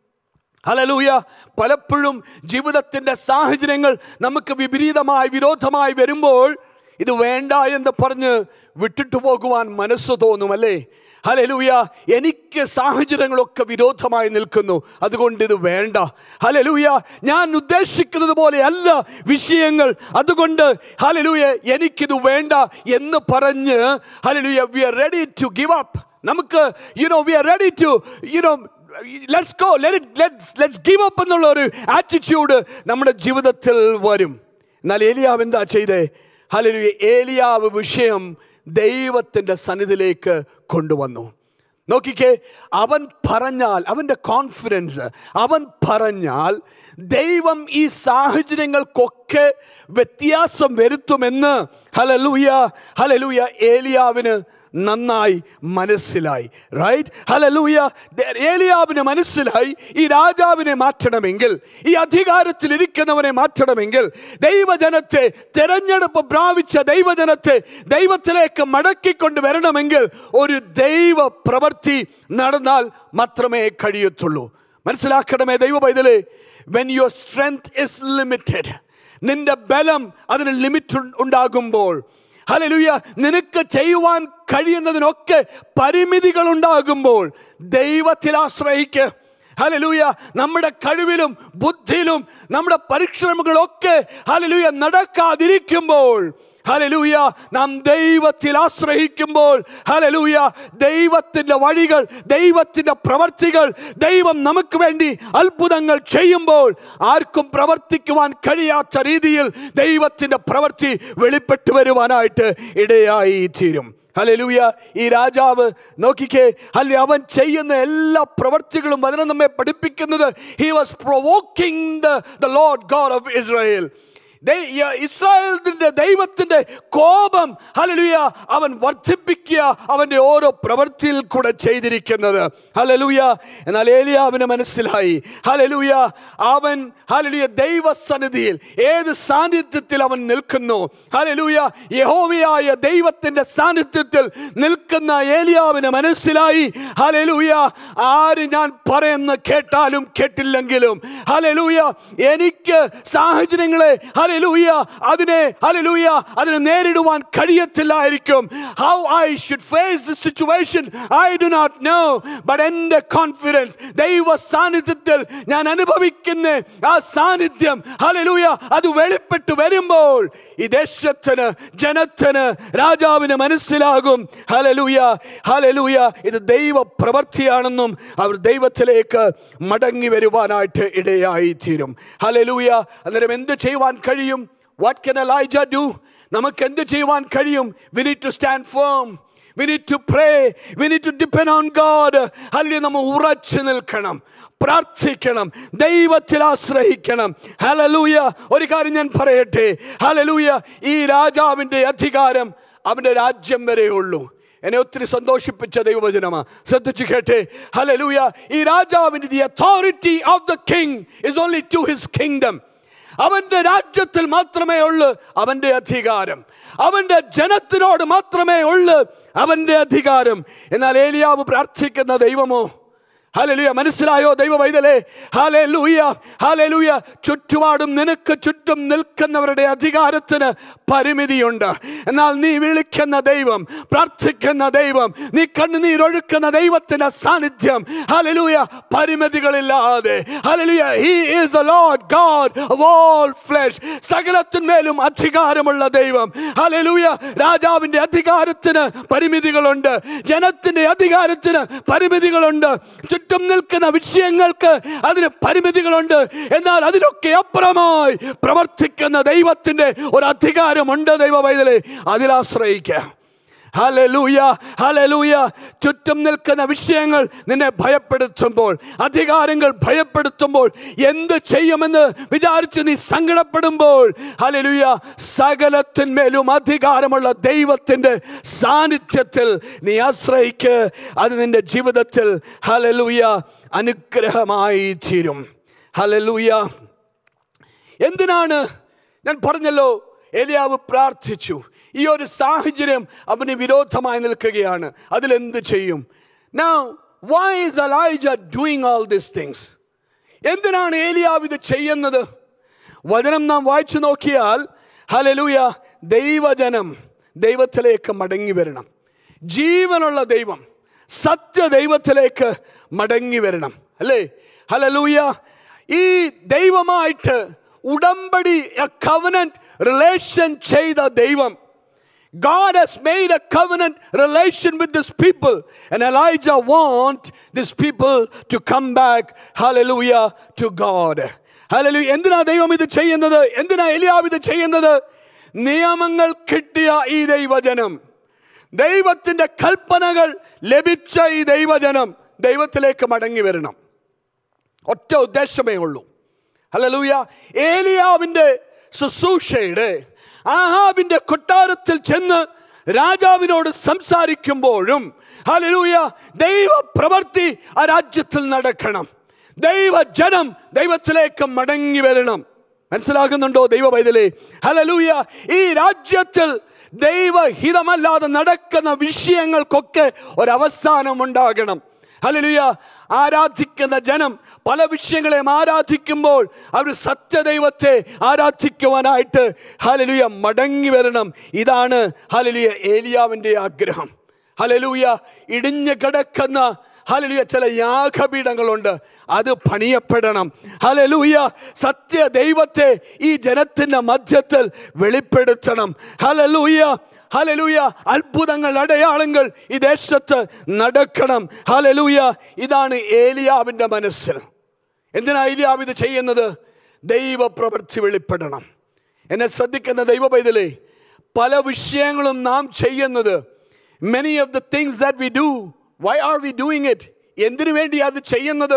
ഹലലൂയ പലപ്പോഴും ജീവിതത്തിൻ്റെ സാഹചര്യങ്ങൾ നമുക്ക് വിപരീതമായി വിരോധമായി വരുമ്പോൾ ഇത് വേണ്ട എന്ന് പറഞ്ഞ് വിട്ടിട്ട് പോകുവാൻ മനസ്സ് തോന്നുമല്ലേ ഹലലൂയ എനിക്ക് സാഹചര്യങ്ങളൊക്കെ വിരോധമായി നിൽക്കുന്നു അതുകൊണ്ട് ഇത് വേണ്ട ഹലലൂയ ഞാൻ ഉദ്ദേശിക്കുന്നത് പോലെ അല്ല വിഷയങ്ങൾ അതുകൊണ്ട് ഹലലൂയ എനിക്കിത് വേണ്ട എന്ന് പറഞ്ഞ് hallelujah we are ready to give up നമുക്ക് you know we are ready to you know let's go let let's let's give up എന്നുള്ള ഒരു ആറ്റിറ്റ്യൂഡ് നമ്മുടെ ജീവിതത്തിൽ വരും എന്നാൽ ഏലിയാവ് എന്താ ചെയ്തേ ഹലലൂയ ഏലിയാവ് വിഷയം ദൈവത്തിൻ്റെ സന്നിധിയിലേക്ക് കൊണ്ടുവന്നു നോക്കിക്കേ അവൻ പറഞ്ഞാൽ അവൻ്റെ കോൺഫിഡൻസ് അവൻ പറഞ്ഞാൽ ദൈവം ഈ സാഹചര്യങ്ങൾക്കൊക്കെ വ്യത്യാസം വരുത്തുമെന്ന് ഹലലൂയ ഹലലൂയ ഏലിയാവിന് നന്നായി മനസ്സിലായി റൈറ്റ് ഹലലൂയ ഏലിയാവിന് മനസ്സിലായി ഈ രാജാവിനെ മാറ്റണമെങ്കിൽ ഈ അധികാരത്തിൽ ഇരിക്കുന്നവനെ മാറ്റണമെങ്കിൽ ദൈവജനത്തെ തെരഞ്ഞെടുപ്പ് പ്രാപിച്ച ദൈവജനത്തെ ദൈവത്തിലേക്ക് മടക്കിക്കൊണ്ട് വരണമെങ്കിൽ ഒരു ദൈവ പ്രവൃത്തി നടന്നാൽ മാത്രമേ കഴിയത്തുള്ളൂ മനസ്സിലാക്കണമേ ദൈവ പൈതലേ when your strength is limited നിന്റെ ബലം അതിന് ലിമിറ്റ് ഉണ്ടാകുമ്പോൾ ഹലലുയ നിനക്ക് ചെയ്യുവാൻ കഴിയുന്നതിനൊക്കെ പരിമിതികൾ ഉണ്ടാകുമ്പോൾ ദൈവത്തിൽ ആശ്രയിക്ക് ഹലലൂയ നമ്മുടെ കഴിവിലും ബുദ്ധിയിലും നമ്മുടെ പരിശ്രമങ്ങളൊക്കെ ഹലലൂയ നടക്കാതിരിക്കുമ്പോൾ ഹലലൂയ നാം ദൈവത്തിൽ ആശ്രയിക്കുമ്പോൾ ഹലലൂയ ദൈവത്തിൻ്റെ വഴികൾ ദൈവത്തിൻ്റെ പ്രവർത്തികൾ ദൈവം നമുക്ക് വേണ്ടി അത്ഭുതങ്ങൾ ചെയ്യുമ്പോൾ ആർക്കും പ്രവർത്തിക്കുവാൻ കഴിയാത്ത രീതിയിൽ ദൈവത്തിൻ്റെ പ്രവൃത്തി വെളിപ്പെട്ടു വരുവാനായിട്ട് ഇടയായി തീരും ഹലലൂയ ഈ രാജാവ് നോക്കിക്കേ അല്ലെ അവൻ ചെയ്യുന്ന എല്ലാ പ്രവർത്തികളും വചനം നമ്മെ പഠിപ്പിക്കുന്നത് he was provoking the Lord God of Israel ദൈ- യ- ഇസ്രായേലിന്റെ ദൈവത്തിന്റെ കോപം ഹലലുയ അവൻ വർദ്ധിപ്പിക്കുക അവന്റെ ഓരോ പ്രവൃത്തിയിൽ കൂടെ ചെയ്തിരിക്കുന്നത് ഹലലുയ എന്നാൽ ഏലിയാവിന് മനസ്സിലായി ഹലലുയ അവൻ ഹലലുയ ദൈവസന്നിധിയിൽ ഏത് സാന്നിധ്യത്തിൽ അവൻ നിൽക്കുന്നു ഹലലുയ യഹോവയായ ദൈവത്തിന്റെ സാന്നിധ്യത്തിൽ നിൽക്കുന്ന ഏലിയാവിന് മനസ്സിലായി ഹലലുയ ആര് ഞാൻ പറയുന്ന കേട്ടാലും കേട്ടില്ലെങ്കിലും ഹലലുയ എനിക്ക് സാഹചര്യങ്ങളെ ഹലലൂയ അതിനെ ഹലലൂയ അതിനെ നേരിടുവാൻ കഴിയത്തില്ലായിരിക്കും how I should face the situation I do not know but എൻ്റെ കോൺഫിഡൻസ് ദൈവ സാന്നിധ്യത്തിൽ ഞാൻ അനുഭവിക്കുന്ന ആ സാന്നിധ്യം ഹലലൂയ അത് വെളിപ്പെട്ട് വരുമ്പോൾ ഈ ദേശത്തിന് ജനത്തിന് രാജാവിന് മനസ്സിലാകും ഹലലൂയ ഹലലൂയ ഇത് ദൈവ പ്രവൃത്തിയാണെന്നും അവർ ദൈവത്തിലേക്ക് മടങ്ങി വരുവാനായിട്ട് ഇടയായി തീരും ഹലലൂയ അന്നേരം എന്ത് ചെയ്യുവാൻ കഴിയും വാട്ട് കൻ എലൈജ ഡു നമുക്ക് എന്ത് ചെയ്യുവാൻ കഴിയും we need to stand firm we need to pray we need to depend on God അല്ലെങ്കിൽ നമ്മൾ ഉറച്ചു നിൽക്കണം പ്രാർത്ഥിക്കണം ദൈവത്തിൽ ആശ്രയിക്കണം ഹലലൂയ ഒരു കാര്യം ഞാൻ പറയട്ടെ ഹലലൂയ ഈ രാജാവിൻ്റെ അധികാരം അവൻ്റെ രാജ്യം വരെ ഉള്ളൂ എന്നെ ഒത്തിരി സന്തോഷിപ്പിച്ച ദൈവവചനമാ ശ്രദ്ധിച്ചു കേട്ടെ ഹലലൂയ ഈ രാജാവിൻ്റെ the authority of the king is only to his kingdom അവന്റെ രാജ്യത്തിൽ മാത്രമേ ഉള്ളൂ അവന്റെ അധികാരം അവന്റെ ജനത്തിനോട് മാത്രമേ ഉള്ളൂ അവന്റെ അധികാരം എന്നാൽ ഏലിയാവ് പ്രാർത്ഥിക്കുന്ന ദൈവമോ ഹലലുയ മനസ്സിലായോ ദൈവ വൈതലേ ഹലലൂയ ഹലലൂയ ചുറ്റുപാടും നിനക്ക് ചുറ്റും നിൽക്കുന്നവരുടെ അധികാരത്തിന് പരിമിതിയുണ്ട് എന്നാൽ നീ വിളിക്കുന്ന ദൈവം പ്രാർത്ഥിക്കുന്ന ദൈവം നീ കണ്ണുനീരൊഴുക്കുന്ന ദൈവത്തിന്റെ സാന്നിധ്യം ഹലലൂയ പരിമിതികളില്ലാതെ hallelujah he is a Lord God of all flesh സകലത്തിന്മേലും അധികാരമുള്ള ദൈവം ഹലലൂയ രാജാവിന്റെ അധികാരത്തിന് പരിമിതികളുണ്ട് ജനത്തിന്റെ അധികാരത്തിന് പരിമിതികളുണ്ട് ചുറ്റും നിൽക്കുന്ന വിഷയങ്ങൾക്ക് അതിന് പരിമിതികളുണ്ട് എന്നാൽ അതിനൊക്കെ അപ്പുറമായി പ്രവർത്തിക്കുന്ന ദൈവത്തിന്റെ ഒരു അധികാരമുണ്ട് ദൈവ വൈതലെ അതിൽ ആശ്രയിക്കുക ഹലലൂയ ഹലലൂയ ചുറ്റും നിൽക്കുന്ന വിഷയങ്ങൾ നിന്നെ ഭയപ്പെടുത്തുമ്പോൾ അധികാരങ്ങൾ ഭയപ്പെടുത്തുമ്പോൾ എന്ത് ചെയ്യുമെന്ന് വിചാരിച്ച് നീ സങ്കടപ്പെടുമ്പോൾ ഹലലൂയ സകലത്തിന്മേലും അധികാരമുള്ള ദൈവത്തിൻ്റെ സാന്നിധ്യത്തിൽ നീ ആശ്രയിക്ക് അത് നിന്റെ ജീവിതത്തിൽ ഹലലൂയ അനുഗ്രഹമായി തീരും ഹലലൂയ എന്തിനാണ് ഞാൻ പറഞ്ഞല്ലോ എലിയാവ് പ്രാർത്ഥിച്ചു ഈ ഒരു സാഹചര്യം അവന് വിരോധമായി നിൽക്കുകയാണ് അതിലെന്ത് ചെയ്യും Now, why is Elijah doing all these things? എന്തിനാണ് ഏലിയാവ് ഇത് ചെയ്യുന്നത് വചനം നാം വായിച്ചു നോക്കിയാൽ ഹലലൂയ ദൈവജനം ദൈവത്തിലേക്ക് മടങ്ങി വരണം ജീവനുള്ള ദൈവം സത്യ ദൈവത്തിലേക്ക് മടങ്ങി വരണം അല്ലേ ഹലലൂയ ഈ ദൈവമായിട്ട് ഉടമ്പടി കവനന്റ് റിലേഷൻ ചെയ്ത ദൈവം God has made a covenant relation with this people. And Elijah want these people to come back, hallelujah, to God. Hallelujah. എന്തിനാ ദൈവം ഇത് ചെയ്യുന്നത് എന്തിനാ എലിയാവ് ഇത് ചെയ്യുന്നത് നിയമങ്ങൾ കിട്ടിയ ഈ ദൈവജനം ദൈവത്തിന്റെ കൽപ്പനകൾ ലഭിച്ച ഈ ദൈവജനം ദൈവത്തിലേക്ക് മടങ്ങി വരണം ഒറ്റ ഉദ്ദേശമേ ഉള്ളൂ ഹലലൂയ ഏലിയാവിൻ്റെ ശുശ്രൂഷയുടെ ആഹാബിന്റെ കൊട്ടാരത്തിൽ ചെന്ന് രാജാവിനോട് സംസാരിക്കുമ്പോഴും ഹലലൂയ ദൈവ പ്രവൃത്തി ആ രാജ്യത്തിൽ നടക്കണം ദൈവജനം ദൈവത്തിലേക്ക് മടങ്ങി വരണം മനസ്സിലാകുന്നുണ്ടോ ദൈവ പൈതലേ ഹലലൂയ ഈ രാജ്യത്തിൽ ദൈവഹിതമല്ലാതെ നടക്കുന്ന വിഷയങ്ങൾക്കൊക്കെ ഒരവസാനം ഉണ്ടാകണം ഹലലുയ ആരാധിക്കുന്ന ജനം പല വിഷയങ്ങളെയും ആരാധിക്കുമ്പോൾ അവർ സത്യദൈവത്തെ ആരാധിക്കുവാനായിട്ട് ഹലലുയ മടങ്ങി വരണം ഇതാണ് ഹലലുയ ഏലിയാവിൻ്റെ ആഗ്രഹം ഹലലൂയ ഇടിഞ്ഞു കിടക്കുന്ന ഹലലുയ ചില യാഗപീഠങ്ങളുണ്ട് അത് പണിയപ്പെടണം ഹലലൂയ സത്യ ദൈവത്തെ ഈ ജനത്തിന്റെ മധ്യത്തിൽ വെളിപ്പെടുത്തണം ഹലലൂയ ഹലലൂയ അത്ഭുതങ്ങൾ അടയാളങ്ങൾ ഈ ദേശത്ത് നടക്കണം ഹലലൂയ ഇതാണ് ഏലിയാവിൻ്റെ മനസ്സിൽ എന്തിനാ ഏലിയാവ് ഇത് ചെയ്യുന്നത് ദൈവപ്രവൃത്തി വെളിപ്പെടണം എന്നെ ശ്രദ്ധിക്കുന്ന ദൈവ പൈതലേ പല വിഷയങ്ങളും നാം ചെയ്യുന്നത് many of the things that we do why are we doing it എന്തിനു വേണ്ടി അത് ചെയ്യുന്നത്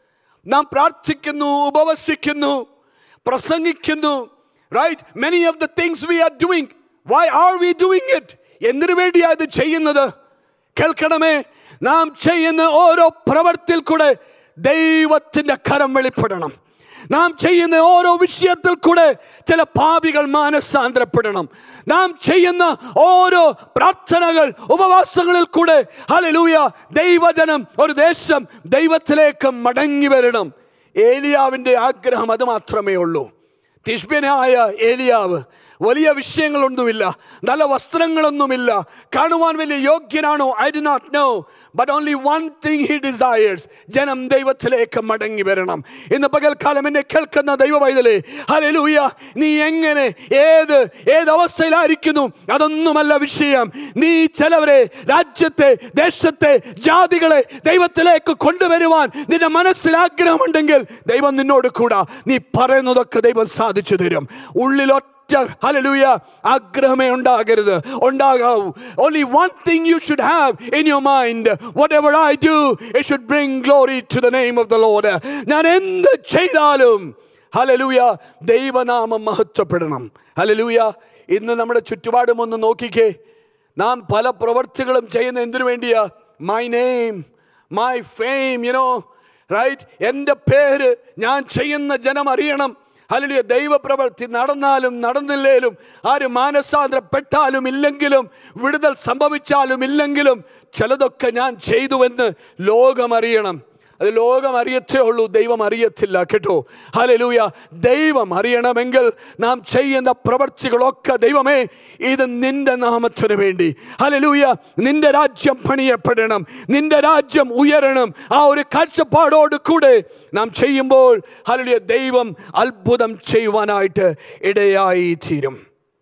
നാം പ്രാർത്ഥിക്കുന്നു ഉപവസിക്കുന്നു പ്രസംഗിക്കുന്നു right many of the things we are doing why are we doing it എന്തിനു വേണ്ടിയാ ഇത് ചെയ്യുന്നത് കേൾക്കണമേ നാം ചെയ്യുന്ന ഓരോ പ്രവർത്തിയിൽ കൂടെ ദൈവത്തിൻ്റെ കരം വെളിപ്പെടണം നാം ചെയ്യുന്ന ഓരോ വിഷയത്തിൽ കൂടെ ചില പാപികൾ മാനസാന്തരപ്പെടണം നാം ചെയ്യുന്ന ഓരോ പ്രാർത്ഥനകൾ ഉപവാസങ്ങളിൽ കൂടെ ഹലലൂയ ദൈവജനം ഒരു ദേശം ദൈവത്തിലേക്ക് മടങ്ങി വരണം ഏലിയാവിൻ്റെ ആഗ്രഹം അത് മാത്രമേ ഉള്ളൂ തിഷ്ബ്യനായ ഏലിയാവ് വലിയ വിഷയങ്ങളൊന്നുമില്ല നല്ല വസ്ത്രങ്ങളൊന്നുമില്ല കാണുവാൻ വലിയ യോഗ്യനാണോ I did not know but only one thing he desires ജനം ദൈവത്തിലേക്ക് മടങ്ങി വരണം ഇന്ന് പകൽക്കാലം എന്നെ കേൾക്കുന്ന ദൈവ പൈതലേ ഹലലൂയ നീ എങ്ങനെ ഏത് ഏത് അവസ്ഥയിലായിരിക്കുന്നു അതൊന്നുമല്ല വിഷയം നീ ചിലവരെ രാജ്യത്തെ ദേശത്തെ ജാതികളെ ദൈവത്തിലേക്ക് കൊണ്ടുവരുവാൻ നിന്റെ മനസ്സിൽ ആഗ്രഹമുണ്ടെങ്കിൽ ദൈവം നിന്നോട് കൂടാ നീ പറയുന്നതൊക്കെ ദൈവം സാധിച്ചു തരും ഉള്ളിലൊറ്റ ഹലലൂയ ആഗ്രഹമേ ഉണ്ടാകരുത് ഉണ്ടാകാവൂ only one thing you should have in your mind what ever I do it should bring glory to the name of the Lord ഞാൻ എന്ത് ചെയ്താലും ഹലലൂയ ദൈവനാമം മഹത്വപ്പെടണം ഹലലൂയ ഇന്ന് നമ്മുടെ ചുറ്റുപാടും ഒന്ന് നോക്കിക്കേ നാം പല പ്രവർത്തികളും ചെയ്യുന്ന എന്തിനു വേണ്ടിയാ my name my fame you know right എൻ്റെ പേര് ഞാൻ ചെയ്യുന്ന ജനം അറിയണം ഹല്ലേലൂയ ദൈവപ്രവൃത്തി നടന്നാലും നടന്നില്ലേലും ആര് മാനസാന്തരപ്പെട്ടാലും ഇല്ലെങ്കിലും വിടുതൽ സംഭവിച്ചാലും ഇല്ലെങ്കിലും ചിലതൊക്കെ ഞാൻ ചെയ്തുവെന്ന് ലോകം അറിയണം അത് ലോകം അറിയത്തേ ഉള്ളൂ ദൈവം അറിയത്തില്ല കേട്ടോ ഹലലൂയ ദൈവം അറിയണമെങ്കിൽ നാം ചെയ്യുന്ന പ്രവർത്തികളൊക്കെ ദൈവമേ ഇത് നിന്റെ നാമത്തിന് വേണ്ടി ഹലലൂയ നിന്റെ രാജ്യം പണിയപ്പെടണം നിന്റെ രാജ്യം ഉയരണം ആ ഒരു കാഴ്ചപ്പാടോട് കൂടെ നാം ചെയ്യുമ്പോൾ ഹലലൂയ ദൈവം അത്ഭുതം ചെയ്യുവാനായിട്ട് ഇടയായി തീരും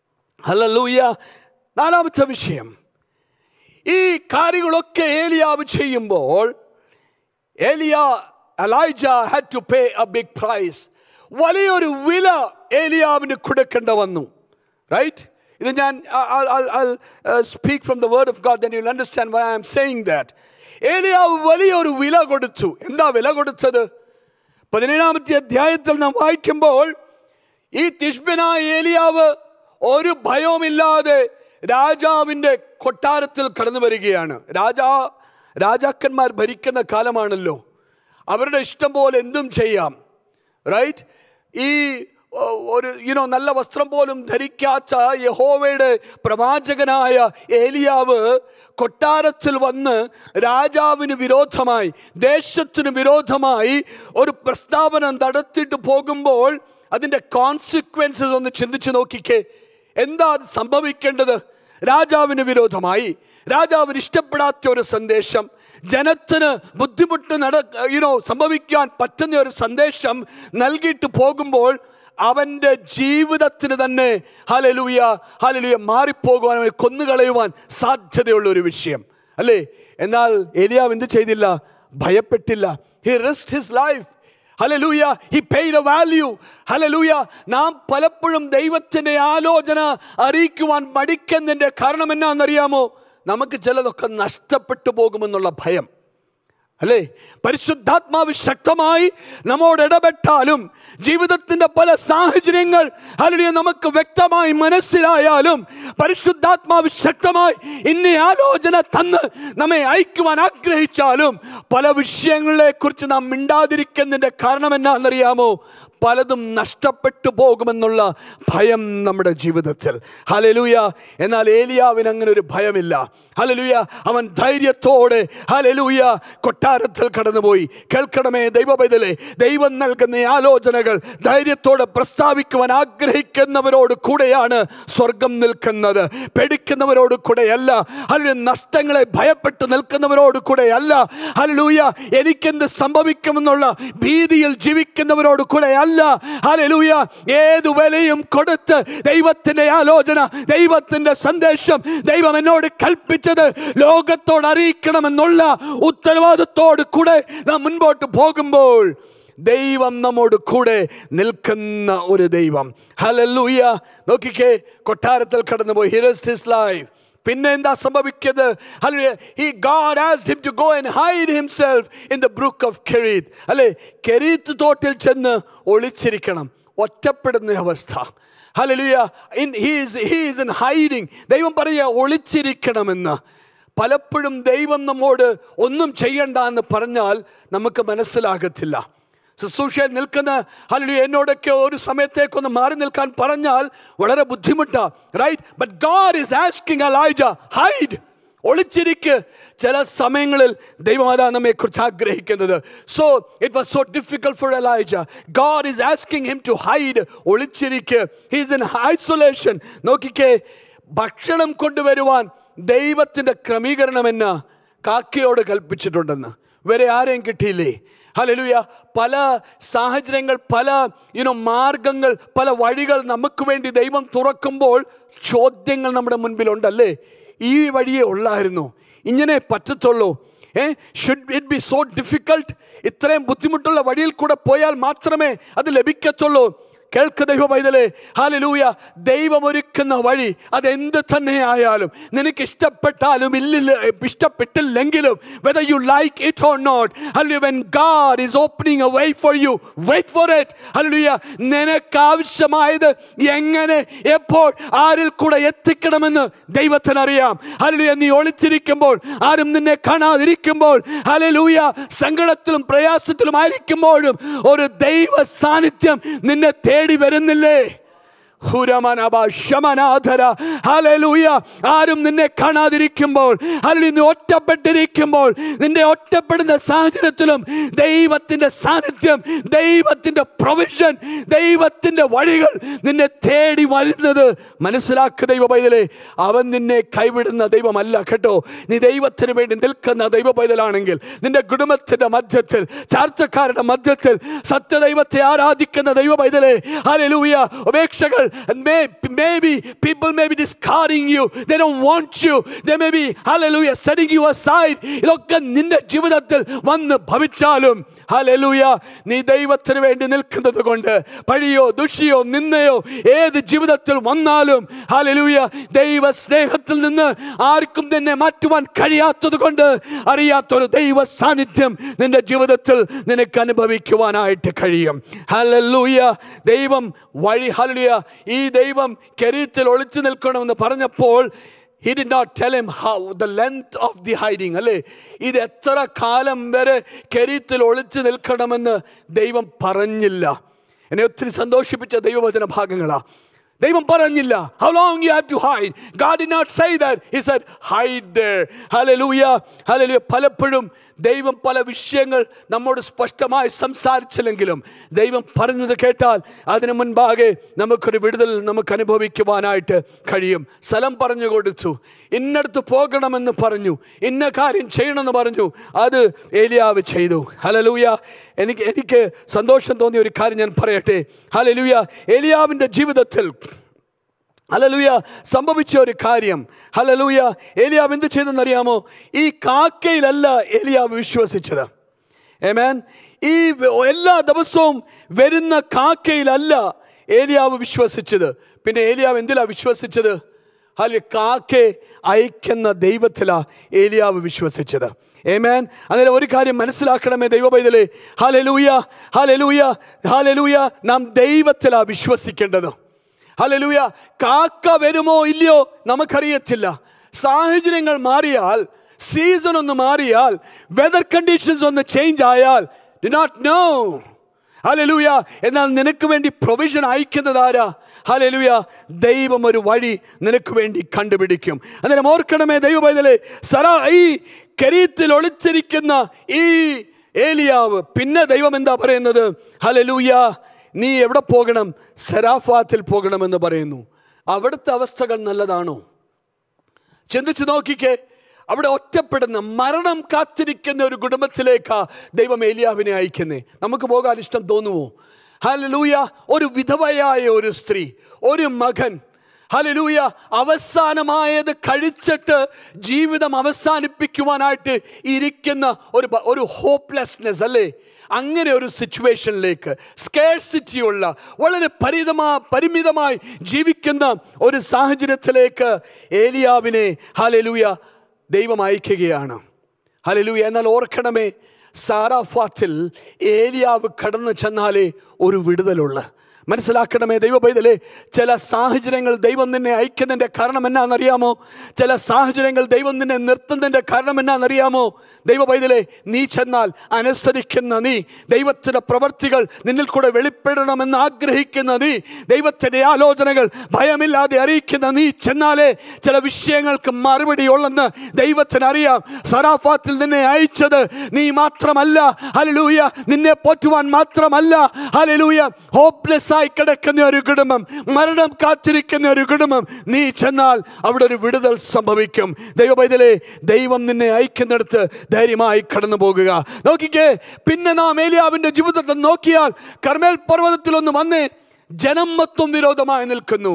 ഹലലൂയ നാലാമത്തെ വിഷയം ഈ കാര്യങ്ങളൊക്കെ ഏലിയാവ് ചെയ്യുമ്പോൾ ഏലിയ Elijah had to pay a big price വലിയൊരു വില ഏലിയാവിന് കൊടുക്കേണ്ട വന്നു റൈറ്റ് ഇത് ഞാൻ speak from the word of God then you understand why I'm saying that ഏലിയാവ് വലിയൊരു വില കൊടുത്തു എന്താ വില കൊടുത്തത് പതിനേഴാമത്തെ അധ്യായത്തിൽ നാം വായിക്കുമ്പോൾ ഈ തിഷ്ബനായ ഏലിയാവ് ഒരു ഭയവുമില്ലാതെ രാജാവിൻ്റെ കൊട്ടാരത്തിൽ കടന്നു വരികയാണ് രാജാ രാജാക്കന്മാർ ഭരിക്കുന്ന കാലമാണല്ലോ അവരുടെ ഇഷ്ടം പോലെ എന്തും ചെയ്യാം റൈറ്റ് ഈ ഓ, ഒരു യുനോ നല്ല വസ്ത്രം പോലും ധരിക്കാത്ത യഹോവയുടെ പ്രവാചകനായ ഏലിയാവ് കൊട്ടാരത്തിൽ വന്ന് രാജാവിന് വിരോധമായി ദേശത്തിന് വിരോധമായി ഒരു പ്രസ്താവന നടത്തിയിട്ട് പോകുമ്പോൾ അതിൻ്റെ കോൺസിക്വൻസസ് ഒന്ന് ചിന്തിച്ച് നോക്കിക്കേ എന്താ അത് സംഭവിക്കേണ്ടത് രാജാവിന് വിരോധമായി രാജാവിന് ഇഷ്ടപ്പെടാത്ത ഒരു സന്ദേശം ജനത്തിന് ബുദ്ധിമുട്ട് നട യുനോ സംഭവിക്കാൻ പറ്റുന്ന ഒരു സന്ദേശം നൽകിയിട്ട് പോകുമ്പോൾ അവൻ്റെ ജീവിതത്തിന് തന്നെ ഹലലൂയ ഹലലൂയ മാറിപ്പോകുവാൻ അവനെ കൊന്നുകളയുവാൻ സാധ്യതയുള്ള ഒരു വിഷയം അല്ലേ എന്നാൽ ഏലിയാവ് എന്ത് ചെയ്തില്ല ഭയപ്പെട്ടില്ല he risk his life hallelujah he paid a value hallelujah നാം പലപ്പോഴും ദൈവത്തിൻ്റെ ആലോചന അറിയിക്കുവാൻ മടിക്കുന്നതിൻ്റെ കാരണം എന്നാണെന്നറിയാമോ നമുക്ക് ചിലതൊക്കെ നഷ്ടപ്പെട്ടു പോകുമെന്നുള്ള ഭയം അല്ലേ പരിശുദ്ധാത്മാവ് ശക്തമായി നമ്മോട് ഇടപെട്ടാലും ജീവിതത്തിൻ്റെ പല സാഹചര്യങ്ങൾ അല്ലെങ്കിൽ നമുക്ക് വ്യക്തമായി മനസ്സിലായാലും പരിശുദ്ധാത്മാവ് ശക്തമായി ഇന്ന ആലോചന തന്ന് നമ്മെ അയക്കുവാൻ ആഗ്രഹിച്ചാലും പല വിഷയങ്ങളെ കുറിച്ച് നാം മിണ്ടാതിരിക്കുന്നതിൻ്റെ കാരണം എന്നാണെന്നറിയാമോ പലതും നഷ്ടപ്പെട്ടു പോകുമെന്നുള്ള ഭയം നമ്മുടെ ജീവിതത്തിൽ ഹലലൂയ എന്നാൽ ഏലിയാവിന് അങ്ങനെ ഒരു ഭയമില്ല ഹലലൂയ അവൻ ധൈര്യത്തോടെ ഹലലൂയ കൊട്ടാരത്തിൽ കടന്നുപോയി കേൾക്കണമേ ദൈവപൈതലേ ദൈവം നൽകുന്ന ഈ ആലോചനകൾ ധൈര്യത്തോടെ പ്രസ്താവിക്കുവാൻ ആഗ്രഹിക്കുന്നവരോട് കൂടെയാണ് സ്വർഗം നിൽക്കുന്നത് പേടിക്കുന്നവരോട് കൂടെയല്ല അല്ലെങ്കിൽ നഷ്ടങ്ങളെ ഭയപ്പെട്ട് നിൽക്കുന്നവരോട് കൂടെയല്ല ഹലലൂയ എനിക്കെന്ത് സംഭവിക്കുമെന്നുള്ള ഭീതിയിൽ ജീവിക്കുന്നവരോട് കൂടെയല്ല ഹലലൂയ ഏതു വിലയും കൊടുത്ത് ദൈവത്തിന്റെ ആലോചന ദൈവത്തിന്റെ സന്ദേശം ദൈവം എന്നോട് കൽപ്പിച്ചത് ലോകത്തോട് അറിയിക്കണമെന്നുള്ള ഉത്തരവാദിത്തോട് കൂടെ നാം മുൻപോട്ട് പോകുമ്പോൾ ദൈവം നമ്മോട് കൂടെ നിൽക്കുന്ന ഒരു ദൈവം ഹലല്ലൂയ നോക്കിക്കേ കൊട്ടാരത്തിൽ കടന്നുപോയി ഹിറസ്റ്റ് ഹിസ് ലൈഫ് പിന്നെ എന്താ സംഭവിക്കുന്നത് ഹി ഗാഡ് ആസ് him to go and hide himself in the brook of Cherith അല്ലെ കെരീത്ത് തോട്ടിൽ ചെന്ന് ഒളിച്ചിരിക്കണം ഒറ്റപ്പെടുന്ന അവസ്ഥ hallelujah in he's he's in hiding ദൈവം പറയുക ഒളിച്ചിരിക്കണമെന്ന് പലപ്പോഴും ദൈവം നമ്മോട് ഒന്നും ചെയ്യണ്ട എന്ന് പറഞ്ഞാൽ നമുക്ക് മനസ്സിലാകത്തില്ല ശുശ്രൂഷയിൽ നിൽക്കുന്ന അല്ലെങ്കിൽ എന്നോടൊക്കെ ഒരു സമയത്തേക്കൊന്ന് മാറി നിൽക്കാൻ പറഞ്ഞാൽ വളരെ ബുദ്ധിമുട്ടാണ് right but God is asking Elijah hide ഒളിച്ചിരിക്ക് ചില സമയങ്ങളിൽ ദൈവമാതാ നമ്മെ കുറിച്ച് ആഗ്രഹിക്കുന്നത് so it was so difficult for Elijah God is asking him to hide ഒളിച്ചിരിക്ക് ഹീസ് ഇൻ ഐസൊലേഷൻ നോക്കിക്കേ ഭക്ഷണം കൊണ്ടുവരുവാൻ ദൈവത്തിൻ്റെ ക്രമീകരണം എന്ന കാക്കയോട് കൽപ്പിച്ചിട്ടുണ്ടെന്ന് വേറെ ആരെയും കിട്ടിയില്ലേ ഹലലുയ പല സാഹചര്യങ്ങൾ പല യുനോ മാർഗങ്ങൾ പല വഴികൾ നമുക്ക് വേണ്ടി ദൈവം തുറക്കുമ്പോൾ ചോദ്യങ്ങൾ നമ്മുടെ മുൻപിലുണ്ടല്ലേ ഈ വഴിയേ ഉള്ളായിരുന്നു ഇങ്ങനെ പറ്റത്തുള്ളൂ uh should it be so difficult ഇത്രയും ബുദ്ധിമുട്ടുള്ള വഴിയിൽ കൂടെ പോയാൽ മാത്രമേ അത് ലഭിക്കത്തുള്ളൂ കേൾക്ക് ദൈവ പൈതലേ ഹാലലൂയ ദൈവം ഒരുക്കുന്ന വഴി അതെന്ത് തന്നെ ആയാലും നിനക്ക് ഇഷ്ടപ്പെട്ടാലും ഇല്ലില്ല ഇഷ്ടപ്പെട്ടില്ലെങ്കിലും whether you like it or not ഹലു when God is opening a way for you wait for it hallelujah നിനക്ക് ആവശ്യമായത് എങ്ങനെ എപ്പോൾ ആരിൽ കൂടെ എത്തിക്കണമെന്ന് ദൈവത്തിന് അറിയാം ഹലലൂയ നീ ഒളിച്ചിരിക്കുമ്പോൾ ആരും നിന്നെ കാണാതിരിക്കുമ്പോൾ ഹലലൂയ സങ്കടത്തിലും പ്രയാസത്തിലും ആയിരിക്കുമ്പോഴും ഒരു ദൈവ സാന്നിധ്യം നിന്നെ തേടി വരുന്നില്ലേ ഹുരമനബ ശമനാധര ഹല്ലേലൂയ ആരും നിന്നെ കാണാതിരിക്കുമ്പോൾ അല്ലെങ്കിൽ നീ ഒറ്റപ്പെട്ടിരിക്കുമ്പോൾ നിന്റെ ഒറ്റപ്പെടുന്ന സാഹചര്യത്തിലും ദൈവത്തിൻ്റെ സാന്നിധ്യം ദൈവത്തിൻ്റെ പ്രൊവിഷൻ ദൈവത്തിൻ്റെ വഴികൾ നിന്നെ തേടി വരുന്നത് മനസ്സിലാക്കുക ദൈവ പൈതലേ അവൻ നിന്നെ കൈവിടുന്ന ദൈവമല്ല കേട്ടോ നീ ദൈവത്തിന് വേണ്ടി നിൽക്കുന്ന ദൈവ പൈതലാണെങ്കിൽ നിന്റെ കുടുംബത്തിൻ്റെ മധ്യത്തിൽ ചാർച്ചക്കാരുടെ മധ്യത്തിൽ സത്യദൈവത്തെ ആരാധിക്കുന്ന ദൈവ പൈതലേ ഹല്ലേലൂയ ഉപേക്ഷകൾ and may, maybe people may be discarding you they don't want you they may be hallelujah setting you aside ഇതൊക്കെ നിന്റെ ജീവിതത്തിൽ വന്ന് ഭവിച്ചാലും ഹലലൂയ നീ ദൈവത്തിന് വേണ്ടി നിൽക്കുന്നത് കൊണ്ട് പഴിയോ ദുഷിയോ നിന്നയോ ഏത് ജീവിതത്തിൽ വന്നാലും ഹലലൂയ ദൈവ സ്നേഹത്തിൽ നിന്ന് ആർക്കും തന്നെ മാറ്റുവാൻ കഴിയാത്തത് കൊണ്ട് അറിയാത്തൊരു ദൈവ സാന്നിധ്യം നിന്റെ ജീവിതത്തിൽ നിനക്ക് അനുഭവിക്കുവാനായിട്ട് കഴിയും ഹലലൂയ ദൈവം വഴി ഹലലുയ ഈ ദൈവം കരീത്തിൽ ഒളിച്ചു നിൽക്കണമെന്ന് പറഞ്ഞപ്പോൾ he did not tell him how the length of the hiding അല്ലേ ഇത് എത്ര കാലം വരെ കരീത്തിൽ ഒളിച്ചു നിൽക്കണമെന്ന് ദൈവം പറഞ്ഞില്ല എന്നെ ഒത്തിരി സന്തോഷിപ്പിച്ച ദൈവവചന ഭാഗങ്ങളാ ദൈവം പറഞ്ഞില്ല how long you have to hide God did not say that he said hide there hallelujah hallelujah പലപ്പോഴും ദൈവം പല വിഷയങ്ങൾ നമ്മോട് സ്പഷ്ടമായി സംസാരിച്ചില്ലെങ്കിലും ദൈവം പറഞ്ഞത് കേട്ടാൽ അതിനു മുൻപാകെ നമുക്കൊരു വിടുതൽ നമുക്ക് അനുഭവിക്കുവാനായിട്ട് കഴിയും സ്ഥലം പറഞ്ഞു കൊടുത്തു ഇന്നടത്ത് പോകണമെന്ന് പറഞ്ഞു ഇന്ന കാര്യം ചെയ്യണമെന്ന് പറഞ്ഞു അത് ഏലിയാവ് ചെയ്തു ഹലലൂയ എനിക്ക് എനിക്ക് സന്തോഷം തോന്നിയ ഒരു കാര്യം ഞാൻ പറയട്ടെ ഹലലൂയ ഏലിയാവിൻ്റെ ജീവിതത്തിൽ ഹലലൂയ സംഭവിച്ച ഒരു കാര്യം ഹലലൂയ ഏലിയാവ് എന്ത് ചെയ്തെന്നറിയാമോ ഈ കാക്കയിലല്ല ഏലിയാവ് വിശ്വസിച്ചത് ഏമേൻ ഈ എല്ലാ ദിവസവും വരുന്ന കാക്കയിലല്ല ഏലിയാവ് വിശ്വസിച്ചത് പിന്നെ ഏലിയാവ് എന്തിലാ വിശ്വസിച്ചത് ഹല് കാക്കെ അയക്കുന്ന ദൈവത്തിലാ ഏലിയാവ് വിശ്വസിച്ചത് ഏമേൻ അന്നേരം ഒരു കാര്യം മനസ്സിലാക്കണമേ ദൈവ പൈതലേ ഹാലലൂയ ഹാലലൂയ ഹാലലൂയ നാം ദൈവത്തിലാ വിശ്വസിക്കേണ്ടത് ഹലലൂയ കാക്ക വരുമോ ഇല്ലയോ നമുക്കറിയത്തില്ല സാഹചര്യങ്ങൾ മാറിയാൽ സീസൺ ഒന്ന് മാറിയാൽ വെതർ കണ്ടീഷൻസ് ഒന്ന് ചേഞ്ച് ആയാൽ ഡു നോട്ട് നോ ഹലലൂയ എന്നാൽ നിനക്ക് വേണ്ടി പ്രൊവിഷൻ അയക്കുന്നത് ആരാ ഹലലൂയ ദൈവം ഒരു വഴി നിനക്ക് വേണ്ടി കണ്ടുപിടിക്കും അന്നേരം ഓർക്കണമേ ദൈവ പൈതലേ സറ ഈ കരീത്തിൽ ഒളിച്ചിരിക്കുന്ന ഈ ഏലിയാവ് പിന്നെ ദൈവം എന്താ പറയുന്നത് ഹലലൂയ നീ എവിടെ പോകണം സെറാഫാത്തിൽ പോകണമെന്ന് പറയുന്നു അവിടുത്തെ അവസ്ഥകൾ നല്ലതാണോ ചിന്തിച്ചു നോക്കിക്കേ അവിടെ ഒറ്റപ്പെടുന്ന മരണം കാത്തിരിക്കുന്ന ഒരു കുടുംബത്തിലേക്കാ ദൈവം ഏലിയാവിനെ അയക്കുന്നേ നമുക്ക് പോകാൻ ഇഷ്ടം തോന്നുമോ ഹലലൂയ ഒരു വിധവയായ ഒരു സ്ത്രീ ഒരു മകൻ ഹലലൂയ അവസാനമായത് കഴിച്ചിട്ട് ജീവിതം അവസാനിപ്പിക്കുവാനായിട്ട് ഇരിക്കുന്ന ഒരു പ- ഒരു ഹോപ്പ്ലെസ്നെസ് അല്ലേ അങ്ങനെ ഒരു സിറ്റുവേഷനിലേക്ക് സ്കേഴ്സിറ്റി ഉള്ള വളരെ പരിതമാ പരിമിതമായി ജീവിക്കുന്ന ഒരു സാഹചര്യത്തിലേക്ക് ഏലിയാവിനെ ഹലലൂയ ദൈവം അയക്കുകയാണ് ഹലലൂയ എന്നാൽ ഓർക്കണമേ സാറാഫാത്തിൽ ഏലിയാവ് കടന്നു ചെന്നാലേ ഒരു വിടുതലുള്ള മനസ്സിലാക്കണമേ ദൈവ പൈതലേ ചില സാഹചര്യങ്ങൾ ദൈവം നിന്നെ അയക്കുന്നതിൻ്റെ കാരണം എന്നാണെന്നറിയാമോ ചില സാഹചര്യങ്ങൾ ദൈവം നിന്നെ നിർത്തുന്നതിൻ്റെ കാരണം എന്നാണെന്നറിയാമോ ദൈവ പൈതലേ നീ ചെന്നാൽ അനുസരിക്കുന്ന നീ ദൈവത്തിൻ്റെ പ്രവർത്തികൾ നിന്നിൽ കൂടെ വെളിപ്പെടണമെന്ന് ആഗ്രഹിക്കുന്ന നീ ദൈവത്തിൻ്റെ ആലോചനകൾ ഭയമില്ലാതെ അറിയിക്കുന്ന നീ ചെന്നാലേ ചില വിഷയങ്ങൾക്ക് മറുപടി ഉള്ളെന്ന് ദൈവത്തിന് അറിയാം സറാഫാത്തിൽ നിന്നെ അയച്ചത് നീ മാത്രമല്ല ഹലലൂയ നിന്നെ പോറ്റുവാൻ മാത്രമല്ല ഹലലൂയ ഹോപ്പ്ലെസ് ആയി കിടക്കുന്ന ഒരു കുടുംബം മരണം കാത്തിരിക്കുന്ന ഒരു കുടുംബം നീ ചെന്നാൽ അവിടെ ഒരു വിടുതൽ സംഭവിക്കും ദൈവപൈതലേ ദൈവം നിന്നെ അയക്കുന്നിടത്ത് ധൈര്യമായി കടന്നു പോകുക നോക്കിക്കേ പിന്നെ നാം ഏലിയാവിന്റെ ജീവിതത്തെ നോക്കിയാൽ കർമ്മേൽ പർവ്വതത്തിൽ ഒന്ന് വന്നേ ജനം മൊത്തം വിരോധമായി നിൽക്കുന്നു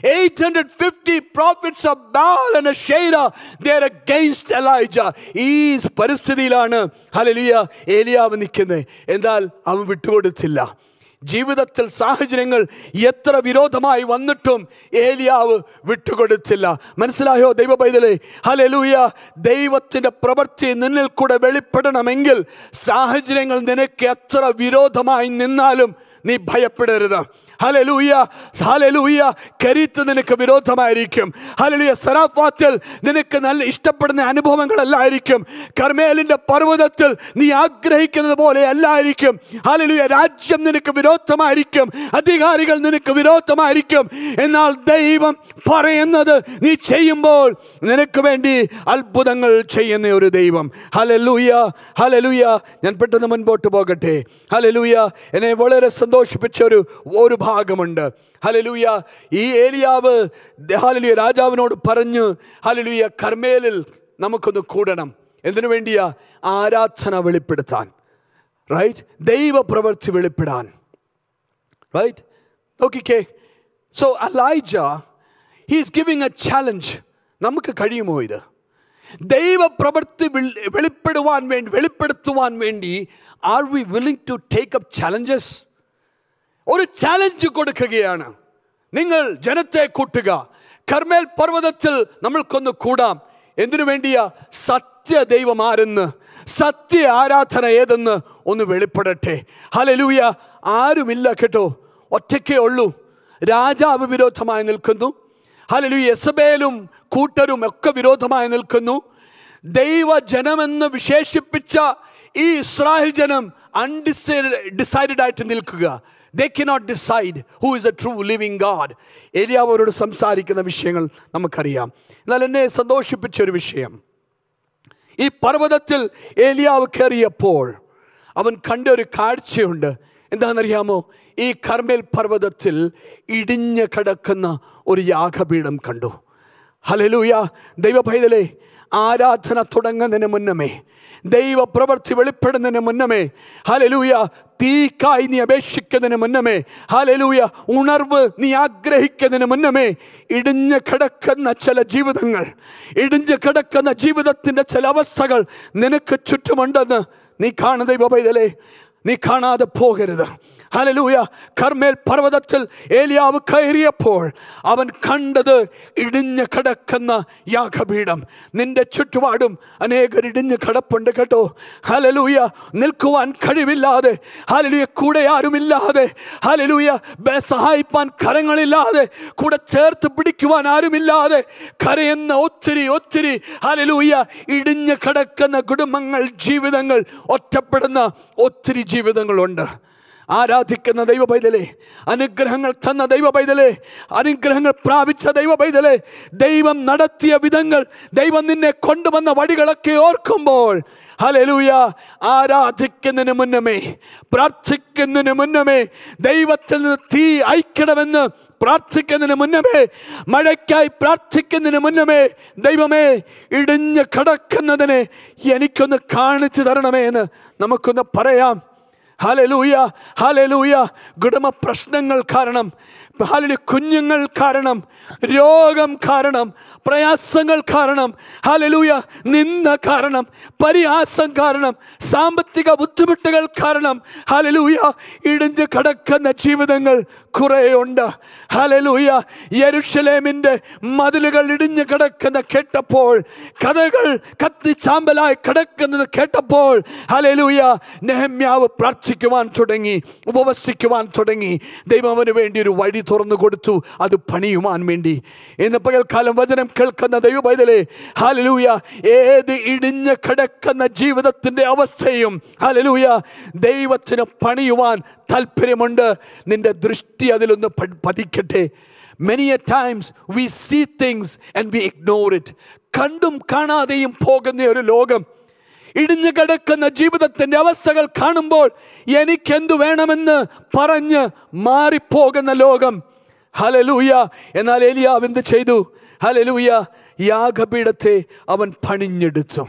850 prophets of Baal and Asherah they're against Elijah ഈ പരിസ്ഥിതിയിലാണ് ഹലലിയ ഏലിയാവ് നിൽക്കുന്നത് എന്നാൽ അവൻ വിട്ടുകൊടുത്തില്ല ജീവിതത്തിൽ സാഹചര്യങ്ങൾ എത്ര വിരോധമായി വന്നിട്ടും ഏലിയാവ് വിട്ടുകൊടുത്തില്ല മനസ്സിലായോ ദൈവ പൈതലേ ഹലലൂയ ദൈവത്തിൻ്റെ പ്രവൃത്തി നിന്നിൽ കൂടെ വെളിപ്പെടണമെങ്കിൽ സാഹചര്യങ്ങൾ നിനക്ക് എത്ര വിരോധമായി നിന്നാലും നീ ഭയപ്പെടരുത് ഹലലൂയ ഹലലൂയ കരീത്ത് നിനക്ക് വിരോധമായിരിക്കും ഹലലൂയ സറാഫാത്തിൽ നിനക്ക് നല്ല ഇഷ്ടപ്പെടുന്ന അനുഭവങ്ങളല്ലായിരിക്കും കർമ്മേലിന്റെ പർവ്വതത്തിൽ നീ ആഗ്രഹിക്കുന്നത് പോലെ അല്ലായിരിക്കും ഹലലൂയ രാജ്യം നിനക്ക് വിരോധമായിരിക്കും അധികാരികൾ നിനക്ക് വിരോധമായിരിക്കും എന്നാൽ ദൈവം പറയുന്നത് നീ ചെയ്യുമ്പോൾ നിനക്ക് വേണ്ടി അത്ഭുതങ്ങൾ ചെയ്യുന്ന ഒരു ദൈവം ഹലലൂയ ഹലലൂയ ഞാൻ പെട്ടെന്ന് മുൻപോട്ട് പോകട്ടെ ഹലലൂയ എന്നെ വളരെ സന്തോഷിപ്പിച്ച ഒരു ഒരു ഭാഗമുണ്ട് ഹലലൂയ ഈ ഏലിയാവ് ഹലലൂയ രാജാവിനോട് പറഞ്ഞു ഹലലൂയ കർമ്മേലിൽ നമുക്കൊന്ന് കൂടണം എന്തിനു വേണ്ടിയാ ആരാധന വെളിപ്പെടുത്താൻ റൈറ്റ് ദൈവപ്രവൃത്തി വെളിപ്പെടാൻ റൈറ്റ് നോക്കിക്കേ so Elijah he's giving a challenge നമുക്ക് കഴിയുമോ ഇത് ദൈവപ്രവൃത്തി വെളി- വെളിപ്പെടുവാൻ വേണ്ടി വെളിപ്പെടുത്തുവാൻ വേണ്ടി are we willing to take up challenges ഒരു ചാലഞ്ച് കൊടുക്കുകയാണ് നിങ്ങൾ ജനത്തെ കൂട്ടുക കർമ്മേൽ പർവ്വതത്തിൽ നമ്മൾക്കൊന്ന് കൂടാം എന്തിനു വേണ്ടിയാ സത്യ ദൈവം ആരെന്ന് സത്യ ആരാധന ഏതെന്ന് ഒന്ന് വെളിപ്പെടട്ടെ ഹലലൂയ ആരുമില്ല കേട്ടോ ഒറ്റയ്ക്കേ ഉള്ളൂ രാജാവ് വിരോധമായി നിൽക്കുന്നു ഹലലു യെസബേലും കൂട്ടരും ഒക്കെ വിരോധമായി നിൽക്കുന്നു ദൈവജനമെന്ന് വിശേഷിപ്പിച്ച ഈ ഇസ്രായേൽ ജനം അൺഡിസൈഡ് ഡിസൈഡഡ് ആയിട്ട് നിൽക്കുക they cannot decide who is a true living God ഏലിയാവ് അവരോട് സംസാരിക്കുന്ന വിഷയങ്ങൾ നമുക്കറിയാം എന്നാൽ എന്നെ സന്തോഷിപ്പിച്ച ഒരു വിഷയം ഈ പർവ്വതത്തിൽ ഏലിയാവ് കയറിയപ്പോൾ അവൻ കണ്ട ഒരു കാഴ്ചയുണ്ട് എന്താണെന്നറിയാമോ ഈ കർമ്മേൽ പർവ്വതത്തിൽ ഇടിഞ്ഞു കിടക്കുന്ന ഒരു യാഗപീഠം കണ്ടു ഹലലൂയ ദൈവഭൈതലേ ആരാധന തുടങ്ങുന്നതിന് മുന്നമേ ദൈവപ്രവൃത്തി വെളിപ്പെടുന്നതിന് മുന്നമേ ഹലലൂയ തീക്കായി നീ അപേക്ഷിക്കുന്നതിന് മുന്നമേ ഹലലൂയ ഉണർവ് നീ ആഗ്രഹിക്കുന്നതിന് മുന്നമേ ഇടിഞ്ഞു കിടക്കുന്ന ചില ജീവിതങ്ങൾ ഇടിഞ്ഞു കിടക്കുന്ന ജീവിതത്തിൻ്റെ ചില അവസ്ഥകൾ നിനക്ക് ചുറ്റുമുണ്ടെന്ന് നീ കാണുന്ന ദൈവപൈതലേ നീ കാണാതെ പോകരുത് ഹലലൂയ കർമ്മേൽ പർവ്വതത്തിൽ ഏലിയാവ് കയറിയപ്പോൾ അവൻ കണ്ടത് ഇടിഞ്ഞു കിടക്കുന്ന യാഗപീഠം നിന്റെ ചുറ്റുപാടും അനേകർ ഇടിഞ്ഞു കിടപ്പുണ്ട് കേട്ടോ ഹലലൂയ നിൽക്കുവാൻ കഴിവില്ലാതെ ഹലലൂയ കൂടെ ആരുമില്ലാതെ ഹലലൂയ ബെ- സഹായിപ്പാൻ കരങ്ങളില്ലാതെ കൂടെ ചേർത്ത് പിടിക്കുവാൻ ആരുമില്ലാതെ കരയുന്ന ഒത്തിരി ഒത്തിരി ഹലലൂയ ഇടിഞ്ഞു കിടക്കുന്ന കുടുംബങ്ങൾ ജീവിതങ്ങൾ ഒറ്റപ്പെടുന്ന ഒത്തിരി ജീവിതങ്ങളുണ്ട് ആരാധിക്കുന്ന ദൈവ പൈതലേ അനുഗ്രഹങ്ങൾ തന്ന ദൈവ പൈതലേ അനുഗ്രഹങ്ങൾ പ്രാപിച്ച ദൈവ പൈതലേ ദൈവം നടത്തിയ വിധങ്ങൾ ദൈവം നിന്നെ കൊണ്ടുവന്ന വഴികളൊക്കെ ഓർക്കുമ്പോൾ ഹലലൂയ ആരാധിക്കുന്നതിന് മുന്നമേ പ്രാർത്ഥിക്കുന്നതിന് മുന്നമേ ദൈവത്തിൽ നിന്ന് തീ അയക്കണമെന്ന് പ്രാർത്ഥിക്കുന്നതിന് മുന്നമേ മഴയ്ക്കായി പ്രാർത്ഥിക്കുന്നതിന് മുന്നമേ ദൈവമേ ഇടിഞ്ഞ് കിടക്കുന്നതിനെ എനിക്കൊന്ന് കാണിച്ചു തരണമേ എന്ന് നമുക്കൊന്ന് പറയാം ഹലലൂയ ഹലലൂയ കുടുംബ പ്രശ്നങ്ങൾ കാരണം ഹലലു കുഞ്ഞുങ്ങൾ കാരണം രോഗം കാരണം പ്രയാസങ്ങൾ കാരണം ഹലലൂയ നിന്ന കാരണം പരിഹാസം കാരണം സാമ്പത്തിക ബുദ്ധിമുട്ടുകൾ കാരണം ഹലലൂയ ഇടിഞ്ഞ് കിടക്കുന്ന ജീവിതങ്ങൾ കുറേയുണ്ട് ഹലലൂയ യെരുഷലേമിൻ്റെ മതിലുകൾ ഇടിഞ്ഞ് കിടക്കുന്ന കേട്ടപ്പോൾ കഥകൾ കത്തിച്ചാമ്പലായി കിടക്കുന്നത് കേട്ടപ്പോൾ ഹലലൂയ നെഹമ്യാവ് പ്രാർത്ഥിക്കുവാൻ തുടങ്ങി ഉപവസിക്കുവാൻ തുടങ്ങി ദൈവം അവന് വേണ്ടി ഒരു വഴി തുറന്നു കൊടുത്തു അത് പണിയുവാൻ വേണ്ടി ഇന്ന് പകൽക്കാലം വചനം കേൾക്കുന്ന ദൈവ പൈതലേ ഹലലൂയ ഏത് ഇടിഞ്ഞ് കിടക്കുന്ന ജീവിതത്തിൻ്റെ അവസ്ഥയും ഹലലൂയ ദൈവത്തിന് പണിയുവാൻ താല്പര്യമുണ്ട് നിന്റെ ദൃഷ്ടി അതിലൊന്ന് പ- പതിക്കട്ടെ many a times we see things and we ignore it കണ്ടും കാണാതെയും പോകുന്ന ഒരു ലോകം ഇടിഞ്ഞു കിടക്കുന്ന ജീവിതത്തിൻ്റെ അവസ്ഥകൾ കാണുമ്പോൾ എനിക്കെന്തു വേണമെന്ന് പറഞ്ഞ് മാറിപ്പോകുന്ന ലോകം ഹലലൂയ എന്നാൽ എലിയാവ് എന്ത് ചെയ്തു ഹലലൂയ യാഗപീഠത്തെ അവൻ പണിഞ്ഞെടുത്തു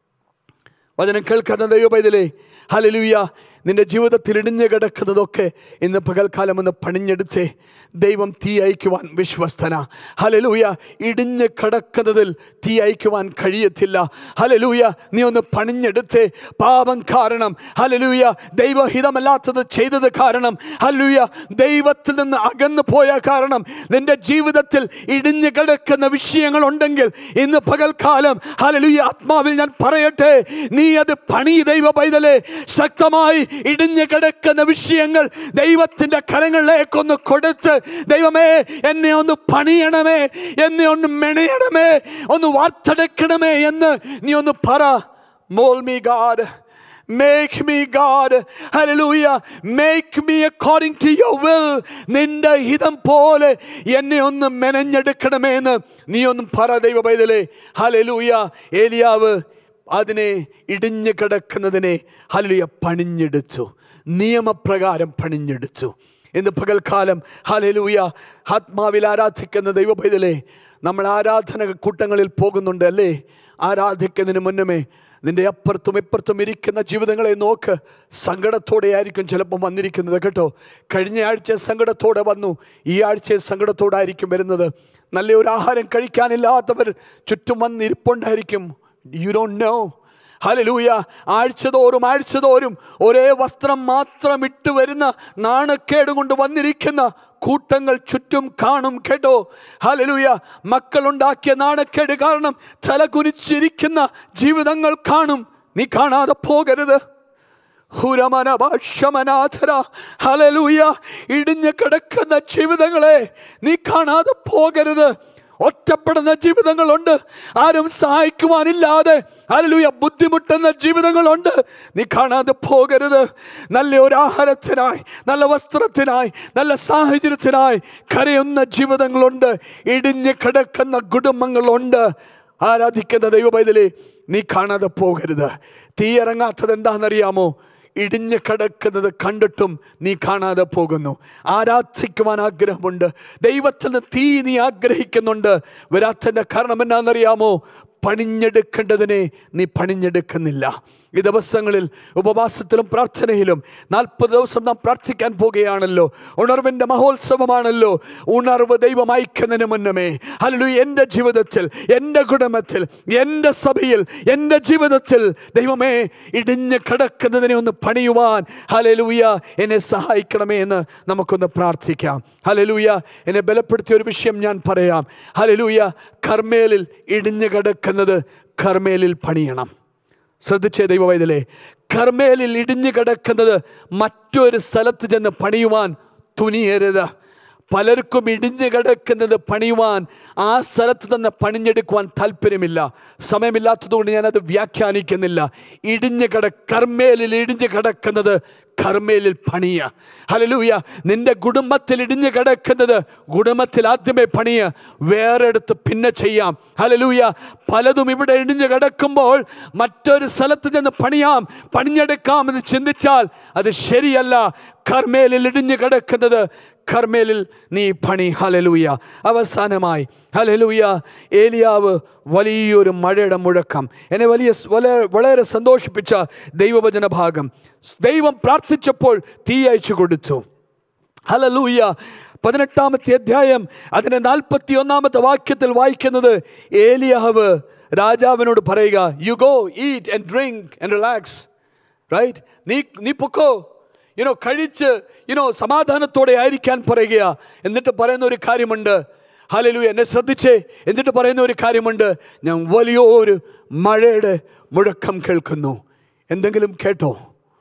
വചനം കേൾക്കുന്ന ദൈവപൈതലേ ഹലലൂയ നിന്റെ ജീവിതത്തിൽ ഇടിഞ്ഞു കിടക്കുന്നതൊക്കെ ഇന്ന് പകൽക്കാലം ഒന്ന് പണിഞ്ഞെടുത്തേ ദൈവം തീ അയക്കുവാൻ വിശ്വസ്തന ഹലലൂയ ഇടിഞ്ഞ് കിടക്കുന്നതിൽ തീ അയക്കുവാൻ കഴിയത്തില്ല ഹലലൂയ നീ ഒന്ന് പണിഞ്ഞെടുത്തേ പാപം കാരണം ഹലലൂയ ദൈവഹിതമല്ലാത്തത് ചെയ്തത് കാരണം ഹലലൂയ ദൈവത്തിൽ നിന്ന് അകന്നു പോയ കാരണം നിന്റെ ജീവിതത്തിൽ ഇടിഞ്ഞു കിടക്കുന്ന വിഷയങ്ങളുണ്ടെങ്കിൽ ഇന്ന് പകൽക്കാലം ഹലലൂയ ആത്മാവിൽ ഞാൻ പറയട്ടെ നീ അത് പണി ദൈവ പൈതലേ ശക്തമായി ഇടിഞ്ഞു കിടക്കുന്ന വിഷയങ്ങൾ ദൈവത്തിൻ്റെ കരങ്ങളിലേക്കൊന്ന് കൊടുത്ത് ദൈവമേ എന്നെ ഒന്ന് പണിയണമേ എന്നെ ഒന്ന് മെണയണമേ ഒന്ന് വാർത്തെടുക്കണമേ എന്ന് നീ ഒന്ന് പറ mould me God make me God hallelujah make me according to your will നിന്റെ ഹിതം പോലെ എന്നെ ഒന്ന് മെനഞ്ഞെടുക്കണമേ എന്ന് നീ ഒന്നും പറ ദൈവ പൈതലേ ഹല്ലേലൂയ ഏലിയാവ് അതിനെ ഇടിഞ്ഞു കിടക്കുന്നതിനെ ഹല്ലേലൂയ പണിഞ്ഞെടുത്തു നിയമപ്രകാരം പണിഞ്ഞെടുത്തു ഇന്ന് പകൽക്കാലം ഹലലൂയ ആത്മാവിൽ ആരാധിക്കുന്ന ദൈവ പൈതലേ നമ്മൾ ആരാധന കൂട്ടങ്ങളിൽ പോകുന്നുണ്ട് അല്ലേ ആരാധിക്കുന്നതിന് മുന്നമേ നിന്റെ അപ്പുറത്തും ഇപ്പുറത്തും ഇരിക്കുന്ന ജീവിതങ്ങളെ നോക്ക് സങ്കടത്തോടെ ആയിരിക്കും ചിലപ്പോൾ വന്നിരിക്കുന്നത് കേട്ടോ കഴിഞ്ഞ ആഴ്ച സങ്കടത്തോടെ വന്നു ഈ ആഴ്ച സങ്കടത്തോടായിരിക്കും വരുന്നത് നല്ല ഒരു ആഹാരം കഴിക്കാനില്ലാത്തവർ ചുറ്റും വന്നിരിപ്പുണ്ടായിരിക്കും യു ഡോണ്ട് നോ ഹലലൂയ ആഴ്ചതോറും ആഴ്ചതോറും ഒരേ വസ്ത്രം മാത്രം ഇട്ട് വരുന്ന നാണക്കേട് കൊണ്ട് വന്നിരിക്കുന്ന കൂട്ടങ്ങൾ ചുറ്റും കാണും കേട്ടോ ഹലലൂയ മക്കളുണ്ടാക്കിയ നാണക്കേട് കാരണം തല കുനിച്ചിരിക്കുന്ന ജീവിതങ്ങൾ കാണും നീ കാണാതെ പോകരുത് ഹുരമനഭാഷമനാഥര ഹലലൂയ ഇടിഞ്ഞു കിടക്കുന്ന ജീവിതങ്ങളെ നീ കാണാതെ പോകരുത് ഒറ്റപ്പെടുന്ന ജീവിതങ്ങളുണ്ട് ആരും സഹായിക്കുവാനില്ലാതെ ഹലലൂയ ബുദ്ധിമുട്ടുന്ന ജീവിതങ്ങളുണ്ട് നീ കാണാതെ പോകരുത് നല്ല ഒരു ആഹാരത്തിനായി നല്ല വസ്ത്രത്തിനായി നല്ല സാഹചര്യത്തിനായി കരയുന്ന ജീവിതങ്ങളുണ്ട് ഇടിഞ്ഞു കിടക്കുന്ന കുടുംബങ്ങളുണ്ട് ആരാധിക്കുന്ന ദൈവപൈതലേ നീ കാണാതെ പോകരുത് തീ ഇറങ്ങാത്തത് എന്താണെന്നറിയാമോ ഇടിഞ്ഞു കിടക്കുന്നത് കണ്ടിട്ടും നീ കാണാതെ പോകുന്നു ആരാധിക്കുവാൻ ആഗ്രഹമുണ്ട് ദൈവത്തിൽ നിന്ന് തീ നീ ആഗ്രഹിക്കുന്നുണ്ട് വരാത്തതിൻ്റെ കാരണം എന്നാണെന്നറിയാമോ പണിഞ്ഞെടുക്കേണ്ടതിനെ നീ പണിഞ്ഞെടുക്കുന്നില്ല ഈ ദിവസങ്ങളിൽ ഉപവാസത്തിലും പ്രാർത്ഥനയിലും നാൽപ്പത് ദിവസം നാം പ്രാർത്ഥിക്കാൻ പോകുകയാണല്ലോ ഉണർവിൻ്റെ മഹോത്സവമാണല്ലോ ഉണർവ് ദൈവം അയക്കുന്നതിന് മുന്നമേ അല്ലു എൻ്റെ ജീവിതത്തിൽ എൻ്റെ കുടുംബത്തിൽ എൻ്റെ സഭയിൽ എൻ്റെ ജീവിതത്തിൽ ദൈവമേ ഇടിഞ്ഞ് കിടക്കുന്നതിനെ ഒന്ന് പണിയുവാൻ ഹലലൂയ എന്നെ സഹായിക്കണമേ എന്ന് നമുക്കൊന്ന് പ്രാർത്ഥിക്കാം ഹലലൂയ എന്നെ ബലപ്പെടുത്തിയ ഒരു വിഷയം ഞാൻ പറയാം ഹലലൂയ കർമ്മേലിൽ ഇടിഞ്ഞു കിടക്കുന്നത് കർമ്മേലിൽ പണിയണം ശ്രദ്ധിച്ചേ ദൈവവൈതലേ കർമ്മേലിൽ ഇടിഞ്ഞു കിടക്കുന്നത് മറ്റൊരു സ്ഥലത്ത് ചെന്ന് പണിയുവാൻ തുനിയരുത് പലർക്കും ഇടിഞ്ഞു കിടക്കുന്നത് പണിയുവാൻ ആ സ്ഥലത്ത് തന്നെ പണിഞ്ഞെടുക്കുവാൻ താല്പര്യമില്ല സമയമില്ലാത്തതുകൊണ്ട് ഞാനത് വ്യാഖ്യാനിക്കുന്നില്ല ഇടിഞ്ഞു കിട കർമ്മേലിൽ ഇടിഞ്ഞു കിടക്കുന്നത് കർമ്മേലിൽ പണിയ ഹലലൂയ നിന്റെ കുടുംബത്തിൽ ഇടിഞ്ഞു കിടക്കുന്നത് കുടുംബത്തിൽ ആദ്യമേ പണിയ വേറെടുത്ത് പിന്നെ ചെയ്യാം ഹലലൂയ പലതും ഇവിടെ ഇടിഞ്ഞു കിടക്കുമ്പോൾ മറ്റൊരു സ്ഥലത്ത് ചെന്ന് പണിയാം പണിഞ്ഞെടുക്കാമെന്ന് ചിന്തിച്ചാൽ അത് ശരിയല്ല കർമ്മേലിൽ ഇടിഞ്ഞു കിടക്കുന്നത് കർമ്മേലിൽ നീ പണി ഹലലൂയ അവസാനമായി ഹലലൂയ ഏലിയാവ് വലിയൊരു മഴയുടെ മുഴക്കം എന്നെ വലിയ വളരെ വളരെ സന്തോഷിപ്പിച്ച ദൈവവചന ഭാഗം ദൈവം പ്രാർത്ഥിച്ചപ്പോൾ തീ അയച്ചു കൊടുത്തു ഹലലൂയ പതിനെട്ടാമത്തെ അധ്യായം അതിൻ്റെ നാൽപ്പത്തി ഒന്നാമത്തെ വാക്യത്തിൽ വായിക്കുന്നത് ഏലിയാവ് രാജാവിനോട് പറയുക you go eat and drink and relax right നീ നീ പൊക്കോ യുനോ കഴിച്ച് യുനോ സമാധാനത്തോടെ ആയിരിക്കാൻ പറയുക എന്നിട്ട് പറയുന്ന ഒരു കാര്യമുണ്ട് ഹലലു എന്നെ ശ്രദ്ധിച്ചേ എന്നിട്ട് പറയുന്ന ഒരു കാര്യമുണ്ട് ഞാൻ വലിയൊരു മഴയുടെ മുഴക്കം കേൾക്കുന്നു എന്തെങ്കിലും കേട്ടോ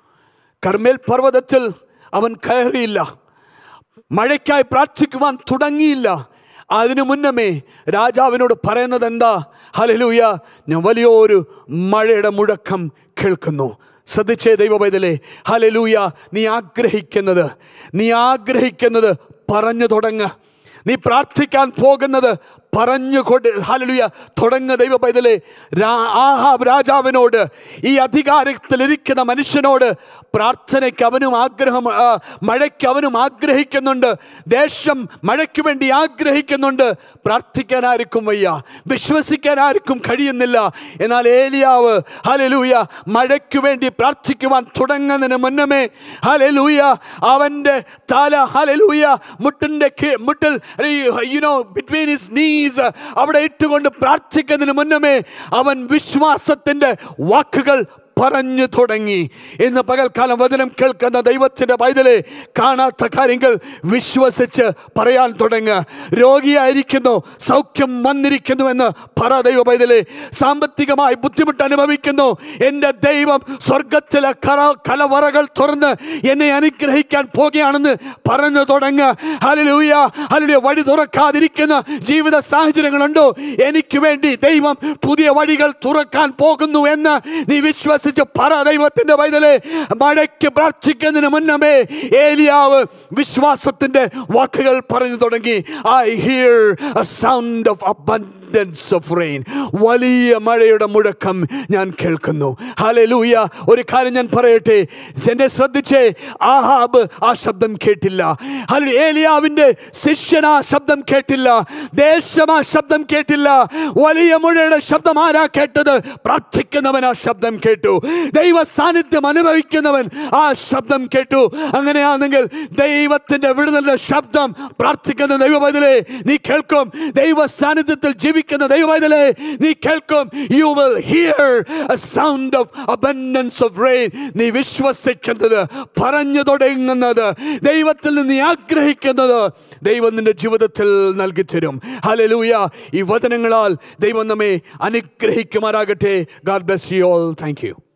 കർമ്മേൽ പർവ്വതത്തിൽ അവൻ കയറിയില്ല മഴയ്ക്കായി പ്രാർത്ഥിക്കുവാൻ തുടങ്ങിയില്ല അതിനു മുന്നമേ രാജാവിനോട് പറയുന്നത് എന്താ ഹലലൂയ ഞാൻ വലിയൊരു മഴയുടെ മുഴക്കം കേൾക്കുന്നു ശ്രദ്ധിച്ചേ ദൈവപൈതലേ ഹലലൂയ നീ ആഗ്രഹിക്കുന്നത് നീ ആഗ്രഹിക്കുന്നത് പറഞ്ഞു തുടങ്ങ നീ പ്രാർത്ഥിക്കാൻ പോകുന്നത് പറഞ്ഞു കൊണ്ട് ഹലലുയ തുടങ്ങ ദൈവ പൈതലേ രാ- ആഹാബ് രാജാവിനോട് ഈ അധികാരത്തിലിരിക്കുന്ന മനുഷ്യനോട് പ്രാർത്ഥനയ്ക്ക് അവനും ആഗ്രഹം ആ, മഴയ്ക്ക് അവനും ആഗ്രഹിക്കുന്നുണ്ട് ദേശം മഴയ്ക്ക് വേണ്ടി ആഗ്രഹിക്കുന്നുണ്ട് പ്രാർത്ഥിക്കാൻ ആർക്കും വയ്യ വിശ്വസിക്കാൻ ആർക്കും കഴിയുന്നില്ല എന്നാൽ ഏലിയാവ് ഹലലൂയ മഴയ്ക്ക് വേണ്ടി പ്രാർത്ഥിക്കുവാൻ തുടങ്ങുന്നതിന് മുന്നമേ ഹലലൂയ അവൻ്റെ തല ഹലലൂയ മുട്ടിൻ്റെ കീ- മുട്ടിൽ യുനോ ബിറ്റ്വീൻ ഹിസ് നീസ് അവിടെ ഇട്ടുകൊണ്ട് പ്രാർത്ഥിക്കുന്നതിന് മുന്നമേ അവൻ വിശ്വാസത്തിൻ്റെ വാക്കുകൾ പറഞ്ഞു തുടങ്ങി ഇന്ന് പകൽക്കാലം വചനം കേൾക്കുന്ന ദൈവത്തിൻ്റെ പൈതലെ കാണാത്ത കാര്യങ്ങൾ വിശ്വസിച്ച് പറയാൻ തുടങ്ങുക രോഗിയായിരിക്കുന്നു സൗഖ്യം വന്നിരിക്കുന്നു എന്ന് പറ ദൈവ പൈതലെ സാമ്പത്തികമായി ബുദ്ധിമുട്ട് അനുഭവിക്കുന്നു എൻ്റെ ദൈവം സ്വർഗത്തിലെ കറ കലവറകൾ തുറന്ന് എന്നെ അനുഗ്രഹിക്കാൻ പോകുകയാണെന്ന് പറഞ്ഞു തുടങ്ങുക ഹലലൂയ ഹലലൂയ വഴി തുറക്കാതിരിക്കുന്ന ജീവിത സാഹചര്യങ്ങളുണ്ടോ എനിക്ക് വേണ്ടി ദൈവം പുതിയ വഴികൾ തുറക്കാൻ പോകുന്നു എന്ന് നീ വിശ്വസിച്ച് പറ ദൈവത്തിന്റെ വൈതലെ മഴയ്ക്ക് പ്രാർത്ഥിക്കുന്നതിന് മുന്നമേ ഏലിയാവ് വിശ്വാസത്തിന്റെ വാക്കുകൾ പറഞ്ഞു തുടങ്ങി I hear a sound of abundance of rain വലിയ മഴയുടെ മുഴക്കം ഞാൻ കേൾക്കുന്നു ഹലലൂയ ഒരു കാര്യം ഞാൻ പറയട്ടെ എന്നെ ശ്രദ്ധിച്ചേ ആഹാബ് ആ ശബ്ദം കേട്ടില്ല ഹല്ലേലൂയ. ഏലിയാവിന്റെ ശിഷ്യൻ ആ ശബ്ദം കേട്ടില്ല ദേശം ആ ശബ്ദം കേട്ടില്ല വലിയ മുഴയുടെ ശബ്ദം ആരാ കേട്ടത് പ്രാർത്ഥിക്കുന്നവൻ ആ ശബ്ദം കേട്ടു ദൈവ സാന്നിധ്യം അനുഭവിക്കുന്നവൻ ആ ശബ്ദം കേട്ടു അങ്ങനെയാണെങ്കിൽ ദൈവത്തിന്റെ വിടുതലിന്റെ ശബ്ദം പ്രാർത്ഥിക്കുന്ന ദൈവവൈതലേ നീ കേൾക്കും ദൈവ സാന്നിധ്യത്തിൽ ജീവിക്കുന്ന ദൈവവൈതലേ നീ കേൾക്കും you will hear a sound of abundance of rain നീ വിശ്വസിക്കുന്നത് പറഞ്ഞു തുടങ്ങുന്നത് ദൈവത്തിൽ നിന്ന് നീ ആഗ്രഹിക്കുന്നത് ദൈവം നിന്റെ ജീവിതത്തിൽ നൽകി തരും ഹലലൂയ ഈ വചനങ്ങളാൽ ദൈവം നമ്മെ അനുഗ്രഹിക്കുമാറാകട്ടെ God bless you all thank U